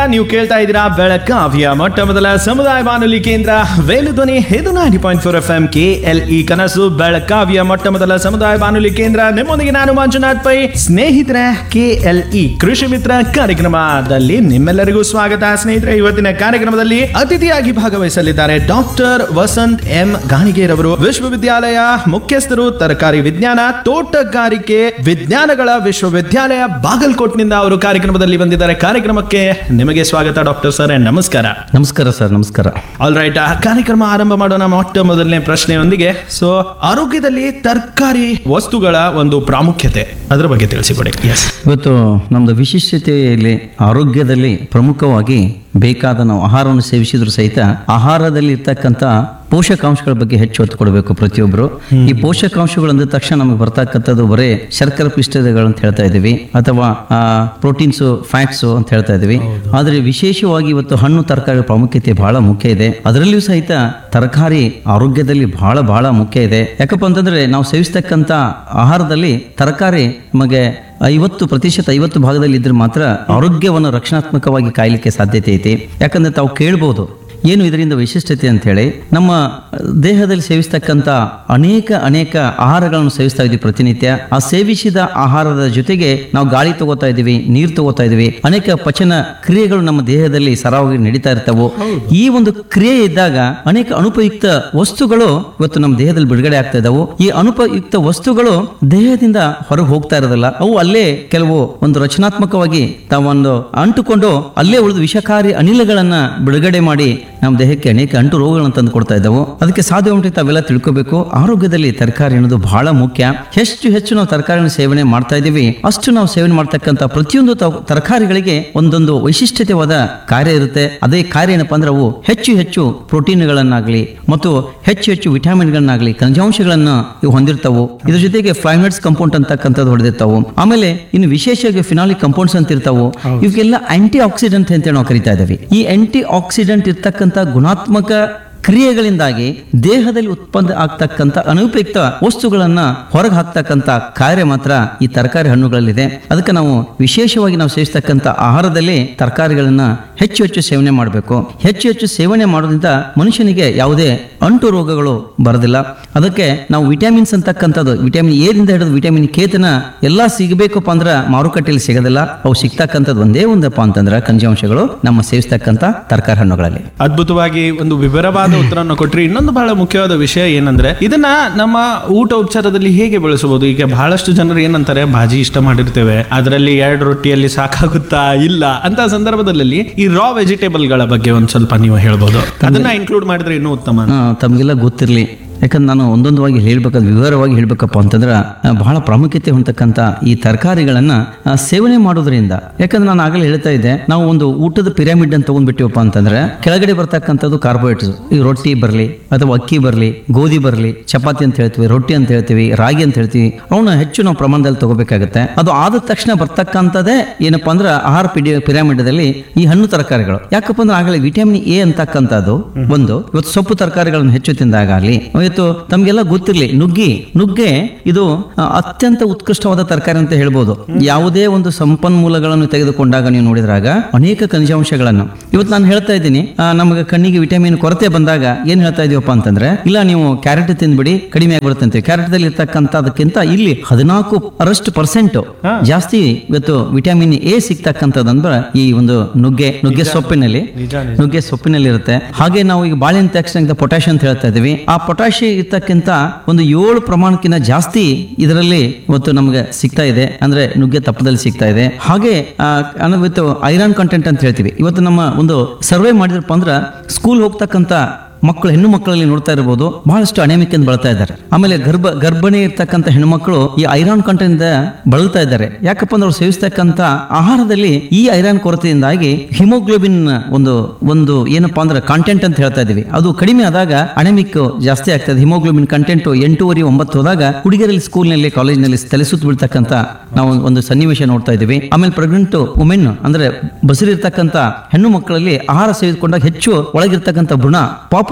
ನೀವು ಕೇಳ್ತಾ ಇದ್ದೀರಾ ಬೆಳಗಾವಿಯ ಮೊಟ್ಟ ಮೊದಲ ಸಮುದಾಯ ಬಾನುಲಿ ಕೇಂದ್ರ ವೇಣುಧ್ವನಿ ಇದು ninety point four F M K L E ಕನಸು ಬೆಳಗಾವಿಯ ಮೊಟ್ಟ ಮೊದಲ ಸಮುದಾಯ ಬಾನುಲಿ ಕೇಂದ್ರ ನಿಮ್ಮೊಂದಿಗೆ ನಾನು ಮಂಜುನಾಥ್ ಪೈ ಸ್ನೇಹಿತರೆ K L E Krishi Mitra ಕಾರ್ಯಕ್ರಮದಲ್ಲಿ ನಿಮ್ಮೆಲ್ಲರಿಗೂ ಸ್ವಾಗತ ಸ್ನೇಹಿತರೆ ಇವತ್ತಿನ ಕಾರ್ಯಕ್ರಮದಲ್ಲಿ ಅತಿಥಿಯಾಗಿ ಭಾಗವಹಿಸಲಿದ್ದಾರೆ ಡಾಕ್ಟರ್ ವಸಂತ್ ಎಂ ಗಾಣಿಗೇರವರು ವಿಶ್ವವಿದ್ಯಾಲಯ ಮುಖ್ಯಸ್ಥರು ತರಕಾರಿ ವಿಜ್ಞಾನ ತೋಟಗಾರಿಕೆ ವಿಜ್ಞಾನಗಳ ವಿಶ್ವವಿದ್ಯಾಲಯ ಬಾಗಲಕೋಟ್ನಿಂದ ಅವರು ಕಾರ್ಯಕ್ರಮದಲ್ಲಿ ಬಂದಿದ್ದಾರೆ ಕಾರ್ಯಕ್ರಮಕ್ಕೆ ನಿಮಗೆ ಸ್ವಾಗತ ಡಾಕ್ಟರ್ ಸರ್ and ನಮಸ್ಕಾರ ನಮಸ್ಕಾರ ಸರ್ ನಮಸ್ಕಾರ ಆಲ್ ರೈಟ್ ಕಾರ್ಯಕ್ರಮ ಆರಂಭ ಮಾಡೋಣ ಮೊಟ್ಟ ಮೊದಲನೇ ಪ್ರಶ್ನೆಯೊಂದಿಗೆ ಸೊ ಆರೋಗ್ಯದಲ್ಲಿ ತರಕಾರಿ ವಸ್ತುಗಳ ಒಂದು ಪ್ರಾಮುಖ್ಯತೆ ಅದರ ಬಗ್ಗೆ ತಿಳಿಸಿಕೊಡಿ ಎಸ್ ಇವತ್ತು ನಮ್ಮದು ವಿಶಿಷ್ಟತೆಯಲ್ಲಿ ಆರೋಗ್ಯದಲ್ಲಿ ಪ್ರಮುಖವಾಗಿ ಬೇಕಾದ ನಾವು ಆಹಾರವನ್ನು ಸೇವಿಸಿದ್ರು ಸಹಿತ ಆಹಾರದಲ್ಲಿ ಇರ್ತಕ್ಕಂಥ ಪೋಷಕಾಂಶಗಳ ಬಗ್ಗೆ ಹೆಚ್ಚು ಒತ್ತು ಕೊಡಬೇಕು ಪ್ರತಿಯೊಬ್ಬರು ಈ ಪೋಷಕಾಂಶಗಳು ಅಂದ ತಕ್ಷಣ ನಮಗೆ ಬರ್ತಕ್ಕಂಥದ್ದು ಬರೇ ಶರ್ಕರ ಪಿಷ್ಟಗಳು ಅಂತ ಹೇಳ್ತಾ ಇದ್ದೀವಿ ಅಥವಾ ಪ್ರೋಟೀನ್ಸು ಫ್ಯಾಟ್ಸು ಅಂತ ಹೇಳ್ತಾ ಇದ್ದೀವಿ ಆದರೆ ವಿಶೇಷವಾಗಿ ಇವತ್ತು ಹಣ್ಣು ತರಕಾರಿ ಪ್ರಾಮುಖ್ಯತೆ ಬಹಳ ಮುಖ್ಯ ಇದೆ ಅದರಲ್ಲಿಯೂ ಸಹಿತ ತರಕಾರಿ ಆರೋಗ್ಯದಲ್ಲಿ ಬಹಳ ಬಹಳ ಮುಖ್ಯ ಇದೆ ಯಾಕಪ್ಪ ಅಂತಂದ್ರೆ ನಾವು ಸೇವಿಸ್ತಕ್ಕಂಥ ಆಹಾರದಲ್ಲಿ ತರಕಾರಿ ನಮಗೆ ಐವತ್ತು ಪ್ರತಿಶತ ಐವತ್ತು ಭಾಗದಲ್ಲಿ ಇದ್ರೆ ಮಾತ್ರ ಆರೋಗ್ಯವನ್ನು ರಕ್ಷಣಾತ್ಮಕವಾಗಿ ಕಾಯಲಿಕ್ಕೆ ಸಾಧ್ಯತೆ ಐತಿ ಯಾಕಂದ್ರೆ ತಾವು ಕೇಳ್ಬೋದು ಏನು ಇದರಿಂದ ವಿಶಿಷ್ಟತೆ ಅಂತ ಹೇಳಿ ನಮ್ಮ ದೇಹದಲ್ಲಿ ಸೇವಿಸ್ತಕ್ಕಂಥ ಅನೇಕ ಅನೇಕ ಆಹಾರಗಳನ್ನು ಸೇವಿಸ್ತಾ ಇದ್ದೀವಿ ಪ್ರತಿನಿತ್ಯ ಆ ಸೇವಿಸಿದ ಆಹಾರದ ಜೊತೆಗೆ ನಾವು ಗಾಳಿ ತಗೋತಾ ಇದ್ದೀವಿ ನೀರು ತಗೋತಾ ಇದ್ದೀವಿ ಅನೇಕ ಪಚನ ಕ್ರಿಯೆಗಳು ನಮ್ಮ ದೇಹದಲ್ಲಿ ಸರಾಗವಾಗಿ ನಡೀತಾ ಇರ್ತಾವು ಈ ಒಂದು ಕ್ರಿಯೆ ಇದ್ದಾಗ ಅನೇಕ ಅನುಪಯುಕ್ತ ವಸ್ತುಗಳು ಇವತ್ತು ನಮ್ಮ ದೇಹದಲ್ಲಿ ಬಿಡುಗಡೆ ಆಗ್ತಾ ಇದಾವು ಈ ಅನುಪಯುಕ್ತ ವಸ್ತುಗಳು ದೇಹದಿಂದ ಹೊರಗೆ ಹೋಗ್ತಾ ಇರೋದಿಲ್ಲ ಅವು ಅಲ್ಲೇ ಕೆಲವು ಒಂದು ರಚನಾತ್ಮಕವಾಗಿ ತಾವೊಂದು ಅಂಟುಕೊಂಡು ಅಲ್ಲೇ ಉಳಿದು ವಿಷಕಾರಿ ಅನಿಲಗಳನ್ನ ಬಿಡುಗಡೆ ಮಾಡಿ ನಮ್ಮ ದೇಹಕ್ಕೆ ಅನೇಕ ಅಂಟು ರೋಗಗಳನ್ನು ತಂದು ಕೊಡ್ತಾ ಇದ್ದಾವೆ ಅದಕ್ಕೆ ಸಾಧ್ಯ ಉಂಟು ತಾವೆಲ್ಲ ತಿಳ್ಕೋಬೇಕು ಆರೋಗ್ಯದಲ್ಲಿ ತರಕಾರಿ ಅನ್ನೋದು ಬಹಳ ಮುಖ್ಯ ಹೆಚ್ಚು ಹೆಚ್ಚು ನಾವು ತರಕಾರಿನ ಸೇವನೆ ಮಾಡ್ತಾ ಇದ್ದೀವಿ ಅಷ್ಟು ನಾವು ಸೇವನೆ ಮಾಡ್ತಕ್ಕಂಥ ಪ್ರತಿಯೊಂದು ತಾವು ತರಕಾರಿಗಳಿಗೆ ಒಂದೊಂದು ವೈಶಿಷ್ಟ್ಯವಾದ ಕಾರ್ಯ ಇರುತ್ತೆ ಅದೇ ಕಾರ್ಯ ಏನಪ್ಪಾ ಅಂದ್ರೆ ಅವು ಹೆಚ್ಚು ಹೆಚ್ಚು ಪ್ರೋಟೀನ್ಗಳನ್ನಾಗ್ಲಿ ಮತ್ತು ಹೆಚ್ಚು ಹೆಚ್ಚು ವಿಟಮಿನ್ಗಳನ್ನಾಗ್ಲಿ ಖನಿಜಾಂಶಗಳನ್ನ ಇವು ಹೊಂದಿರ್ತಾವು ಇದ್ರ ಜೊತೆಗೆ ಫ್ಲೈನಟ್ಸ್ ಕಂಪೌಂಡ್ ಅಂತಕ್ಕಂಥದ್ದು ಹೊಡೆದಿರ್ತಾವು ಆಮೇಲೆ ಇನ್ನು ವಿಶೇಷವಾಗಿ ಫಿನಾಲಿಕ್ ಕಂಪೌಂಡ್ಸ್ ಅಂತ ಇರ್ತಾವು ಇವಕ್ಕೆಲ್ಲ ಆಂಟಿ ಆಕ್ಸಿಡೆಂಟ್ ಅಂತ ನಾವು ಕರಿತಾ ಇದ್ದೀವಿ ಈ ಆಂಟಿ ಆಕ್ಸಿಡೆಂಟ್ ಇರ್ತಕ್ಕಂಥ ಗುಣಾತ್ಮಕ ಕ್ರಿಯೆಗಳಿಂದಾಗಿ ದೇಹದಲ್ಲಿ ಉತ್ಪನ್ನ ಆಗ್ತಕ್ಕಂಥ ಅನುಪಯುಕ್ತ ವಸ್ತುಗಳನ್ನ ಹೊರಗೆ ಹಾಕ್ತಕ್ಕಂಥ ಕಾರ್ಯ ಮಾತ್ರ ಈ ತರಕಾರಿ ಹಣ್ಣುಗಳಲ್ಲಿದೆ ಅದಕ್ಕೆ ನಾವು ವಿಶೇಷವಾಗಿ ನಾವು ಸೇವಿಸ್ತಕ್ಕಂಥ ಆಹಾರದಲ್ಲಿ ತರಕಾರಿಗಳನ್ನ ಹೆಚ್ಚು ಹೆಚ್ಚು ಸೇವನೆ ಮಾಡಬೇಕು ಹೆಚ್ಚು ಹೆಚ್ಚು ಸೇವನೆ ಮಾಡೋದ್ರಿಂದ ಮನುಷ್ಯನಿಗೆ ಯಾವುದೇ ಅಂಟು ರೋಗಗಳು ಬರೋದಿಲ್ಲ ಅದಕ್ಕೆ ನಾವು ವಿಟಮಿನ್ಸ್ ಅಂತಕ್ಕಂಥದ್ದು ವಿಟಮಿನ್ ಎ ದಿಂದ ಹಿಡಿದು ವಿಟಮಿನ್ ಕೆ ತನ ಎಲ್ಲ ಸಿಗಬೇಕಪ್ಪ ಅಂದ್ರೆ ಮಾರುಕಟ್ಟೆಯಲ್ಲಿ ಸಿಗೋದಿಲ್ಲ ಅವು ಸಿಗ್ತಕ್ಕಂಥದ್ದು ಒಂದೇ ಒಂದಪ್ಪ ಅಂತಂದ್ರೆ ಖನಿಜಾಂಶಗಳು ನಮ್ಮ ಸೇವಿಸ್ತಕ್ಕಂಥ ತರಕಾರಿ ಹಣ್ಣುಗಳಲ್ಲಿ ಅದ್ಭುತವಾಗಿ ಒಂದು ವಿವರವಾದ ಉತ್ತರವನ್ನು ಕೊಟ್ರಿ ಇನ್ನೊಂದು ಬಹಳ ಮುಖ್ಯವಾದ ವಿಷಯ ಏನಂದ್ರೆ ಇದನ್ನ ನಮ್ಮ ಊಟ ಉಪಚಾರದಲ್ಲಿ ಹೇಗೆ ಬಳಸಬಹುದು ಈಗ ಬಹಳಷ್ಟು ಜನರು ಏನಂತಾರೆ ಭಾಜಿ ಇಷ್ಟ ಮಾಡಿರ್ತೇವೆ ಅದರಲ್ಲಿ ಎರಡು ರೊಟ್ಟಿಯಲ್ಲಿ ಸಾಕಾಗುತ್ತಾ ಇಲ್ಲ ಅಂತ ಸಂದರ್ಭದಲ್ಲಿ ಈ ರಾ ವೆಜಿಟೇಬಲ್ ಗಳ ಬಗ್ಗೆ ಒಂದ್ ಸ್ವಲ್ಪ ನೀವು ಹೇಳ್ಬೋದು ಅದನ್ನ ಇನ್ಕ್ಲೂಡ್ ಮಾಡಿದ್ರೆ ಇನ್ನೂ ಉತ್ತಮ ಆ, ತಮಗೆಲ್ಲ ಗೊತ್ತಿರಲಿ ಯಾಕಂದ್ರೆ ನಾನು ಒಂದೊಂದವಾಗಿ ಹೇಳ್ಬೇಕಾದ ವಿವರವಾಗಿ ಹೇಳ್ಬೇಕಪ್ಪ ಅಂತಂದ್ರೆ ಆ, ಬಹಳ ಪ್ರಾಮುಖ್ಯತೆ ಹೊಂದತಕ್ಕಂಥ ಈ ತರಕಾರಿಗಳನ್ನ ಆ, ಸೇವನೆ ಮಾಡೋದ್ರಿಂದ ಯಾಕಂದ್ರೆ ನಾನು ಆಗಲೇ ಹೇಳ್ತಾ ಇದ್ದೆ ನಾವು ಒಂದು ಊಟದ ಪಿರಾಮಿಡ್ ಅಂತ ತಗೊಂಡ್ಬಿಟ್ಟಿವಪ್ಪ ಅಂತಂದ್ರೆ ಕೆಳಗಡೆ ಬರ್ತಕ್ಕಂಥದ್ದು ಕಾರ್ಬೋಹೈಡ್ರೇಟ್ಸ್ ಈ ರೊಟ್ಟಿ ಬರಲಿ ಅಥವಾ ಅಕ್ಕಿ ಬರಲಿ ಗೋಧಿ ಬರಲಿ ಚಪಾತಿ ಅಂತ ಹೇಳ್ತೀವಿ ರೊಟ್ಟಿ ಅಂತ ಹೇಳ್ತೀವಿ ರಾಗಿ ಅಂತ ಹೇಳ್ತೀವಿ ಅವನ್ನ ಹೆಚ್ಚು ನಾವು ಪ್ರಮಾಣದಲ್ಲಿ ತಗೋಬೇಕಾಗುತ್ತೆ ಅದು ಆದ ತಕ್ಷಣ ಬರ್ತಕ್ಕಂಥದ್ದೇ ಏನಪ್ಪಾ ಅಂದ್ರೆ ಆಹಾರ ಪಿಡಿ ಪಿರಾಮಿಡದಲ್ಲಿ ಈ ಹಣ್ಣು ತರಕಾರಿಗಳು ಯಾಕಪ್ಪ ಅಂದ್ರೆ ಆಗಲೇ ವಿಟಮಿನ್ ಎ ಅಂತಕ್ಕಂಥದ್ದು ಒಂದು ಇವತ್ತು ಸೊಪ್ಪು ತರಕಾರಿಗಳನ್ನು ಹೆಚ್ಚು ತಿಂದಾಗಲಿ ಇವತ್ತು ತಮ್ಗೆಲ್ಲ ಗೊತ್ತಿರಲಿ ನುಗ್ಗಿ ನುಗ್ಗೆ ಇದು ಆ, ಅತ್ಯಂತ ಉತ್ಕೃಷ್ಟವಾದ ತರಕಾರಿ ಅಂತ ಹೇಳ್ಬೋದು ಯಾವುದೇ ಒಂದು ಸಂಪನ್ಮೂಲಗಳನ್ನು ತೆಗೆದುಕೊಂಡಾಗ ನೀವು ನೋಡಿದ್ರಾಗ ಅನೇಕ ಖನಿಜಾಂಶಗಳನ್ನು ಇವತ್ತು ನಾನು ಹೇಳ್ತಾ ಇದ್ದೀನಿ ಆ, ನಮಗೆ ಕಣ್ಣಿಗೆ ವಿಟಮಿನ್ ಕೊರತೆ ಬಂದಾಗ ಏನ್ ಹೇಳ್ತಾ ಇದೀವಪ್ಪ ಅಂತಂದ್ರೆ ಇಲ್ಲ ನೀವು ಕ್ಯಾರೆಟ್ ತಿಂದ್ಬಿಡಿ ಕಡಿಮೆ ಆಗ್ಬಿಡುತ್ತೆ ಅಂತ ಕ್ಯಾರೆಟ್ ದಲ್ಲಿ ಇರ್ತಕ್ಕಂಥದಕ್ಕಿಂತ ಇಲ್ಲಿ ಹದಿನಾಲ್ಕು ಅರಷ್ಟು ಪರ್ಸೆಂಟ್ ಜಾಸ್ತಿ ಇವತ್ತು ವಿಟಮಿನ್ ಎ ಸಿಗ್ತಕ್ಕಂಥದ್ದಂದ್ರೆ ಈ ಒಂದು ನುಗ್ಗೆ ನುಗ್ಗೆ ಸೊಪ್ಪಿನಲ್ಲಿ ನಿಜ ನುಗ್ಗೆ ಸೊಪ್ಪಿನಲ್ಲಿ ಇರುತ್ತೆ ಹಾಗೆ ನಾವು ಈಗ ಬಾಳೆಹಣ್ಣು ತಕ್ಷಣ ಪೊಟ್ಯಾಶ್ ಅಂತ ಹೇಳ್ತಾ ಇದೀವಿ ಆ ಪೊಟ್ಯಾಶಿ ಇರ್ತಕ್ಕಿಂತ ಒಂದು ಏಳು ಪ್ರಮಾಣಕ್ಕಿಂತ ಜಾಸ್ತಿ ಇದರಲ್ಲಿ ಇವತ್ತು ನಮಗೆ ಸಿಗ್ತಾ ಇದೆ ಅಂದ್ರೆ ನುಗ್ಗೆ ತಪ್ಪದಲ್ಲಿ ಸಿಗ್ತಾ ಇದೆ ಹಾಗೆ ಆ, ಅಂದ್ರೆ ಇವತ್ತು ಐರನ್ ಕಂಟೆಂಟ್ ಅಂತ ಹೇಳ್ತೀವಿ ಇವತ್ತು ನಮ್ಮ ಒಂದು ಸರ್ವೆ ಮಾಡಿದ್ರಪ್ಪ ಅಂದ್ರೆ ಸ್ಕೂಲ್ ಹೋಗ್ತಕ್ಕಂತ ಮಕ್ಕಳು ಹೆಣ್ಣು ಮಕ್ಕಳಲ್ಲಿ ನೋಡ್ತಾ ಇರಬಹುದು ಬಹಳಷ್ಟು ಅನೇಮಿಕ್ ಅಂತ ಬಳಲ್ತಾ ಇದ್ದಾರೆ ಆಮೇಲೆ ಗರ್ಭ ಗರ್ಭಿಣಿ ಇರ್ತಕ್ಕಂಥ ಹೆಣ್ಮಕ್ಳು ಈ ಐರನ್ ಕಂಟೆಂಟ್ ಇಂದ ಬಳಲ್ತಾ ಇದ್ದಾರೆ ಯಾಕಪ್ಪ ಅಂದ್ರೆ ಅವ್ರು ಸೇವಿಸ್ತಕ್ಕಂಥ ಆಹಾರದಲ್ಲಿ ಈ ಐರನ್ ಕೊರತೆಯಿಂದಾಗಿ ಹಿಮೋಗ್ಲೋಬಿನ್ ಒಂದು ಒಂದು ಏನಪ್ಪಾ ಅಂದ್ರೆ ಕಾಂಟೆಂಟ್ ಅಂತ ಹೇಳ್ತಾ ಇದೀವಿ ಅದು ಕಡಿಮೆ ಆದಾಗ ಅಣೆಮಿಕ್ ಜಾಸ್ತಿ ಆಗ್ತದೆ ಹಿಮೋಗ್ಲೋಬಿನ್ ಕಂಟೆಂಟ್ ಎಂಟೂವರೆ ಒಂಬತ್ತು ಹೋದಾಗ ಹುಡುಗಿಯರಲ್ಲಿ ಸ್ಕೂಲ್ನಲ್ಲಿ ಕಾಲೇಜ್ನಲ್ಲಿ ತಲೆ ಸುತ್ತು ಬೀಳ್ತಕ್ಕಂಥ ನಾವು ಒಂದು ಸನ್ನಿವೇಶ ನೋಡ್ತಾ ಇದೀವಿ ಆಮೇಲೆ ಪ್ರೆಗ್ನೆಂಟ್ ವುಮೆನ್ ಅಂದ್ರೆ ಬಸರಿರ್ತಕ್ಕಂಥ ಹೆಣ್ಣು ಮಕ್ಕಳಲ್ಲಿ ಆಹಾರ ಸೇವಿಸಿಕೊಂಡಾಗ ಹೆಚ್ಚು ಒಳಗಿರ್ತಕ್ಕಂಥ ಭ್ರೂಣ ಪಾಪು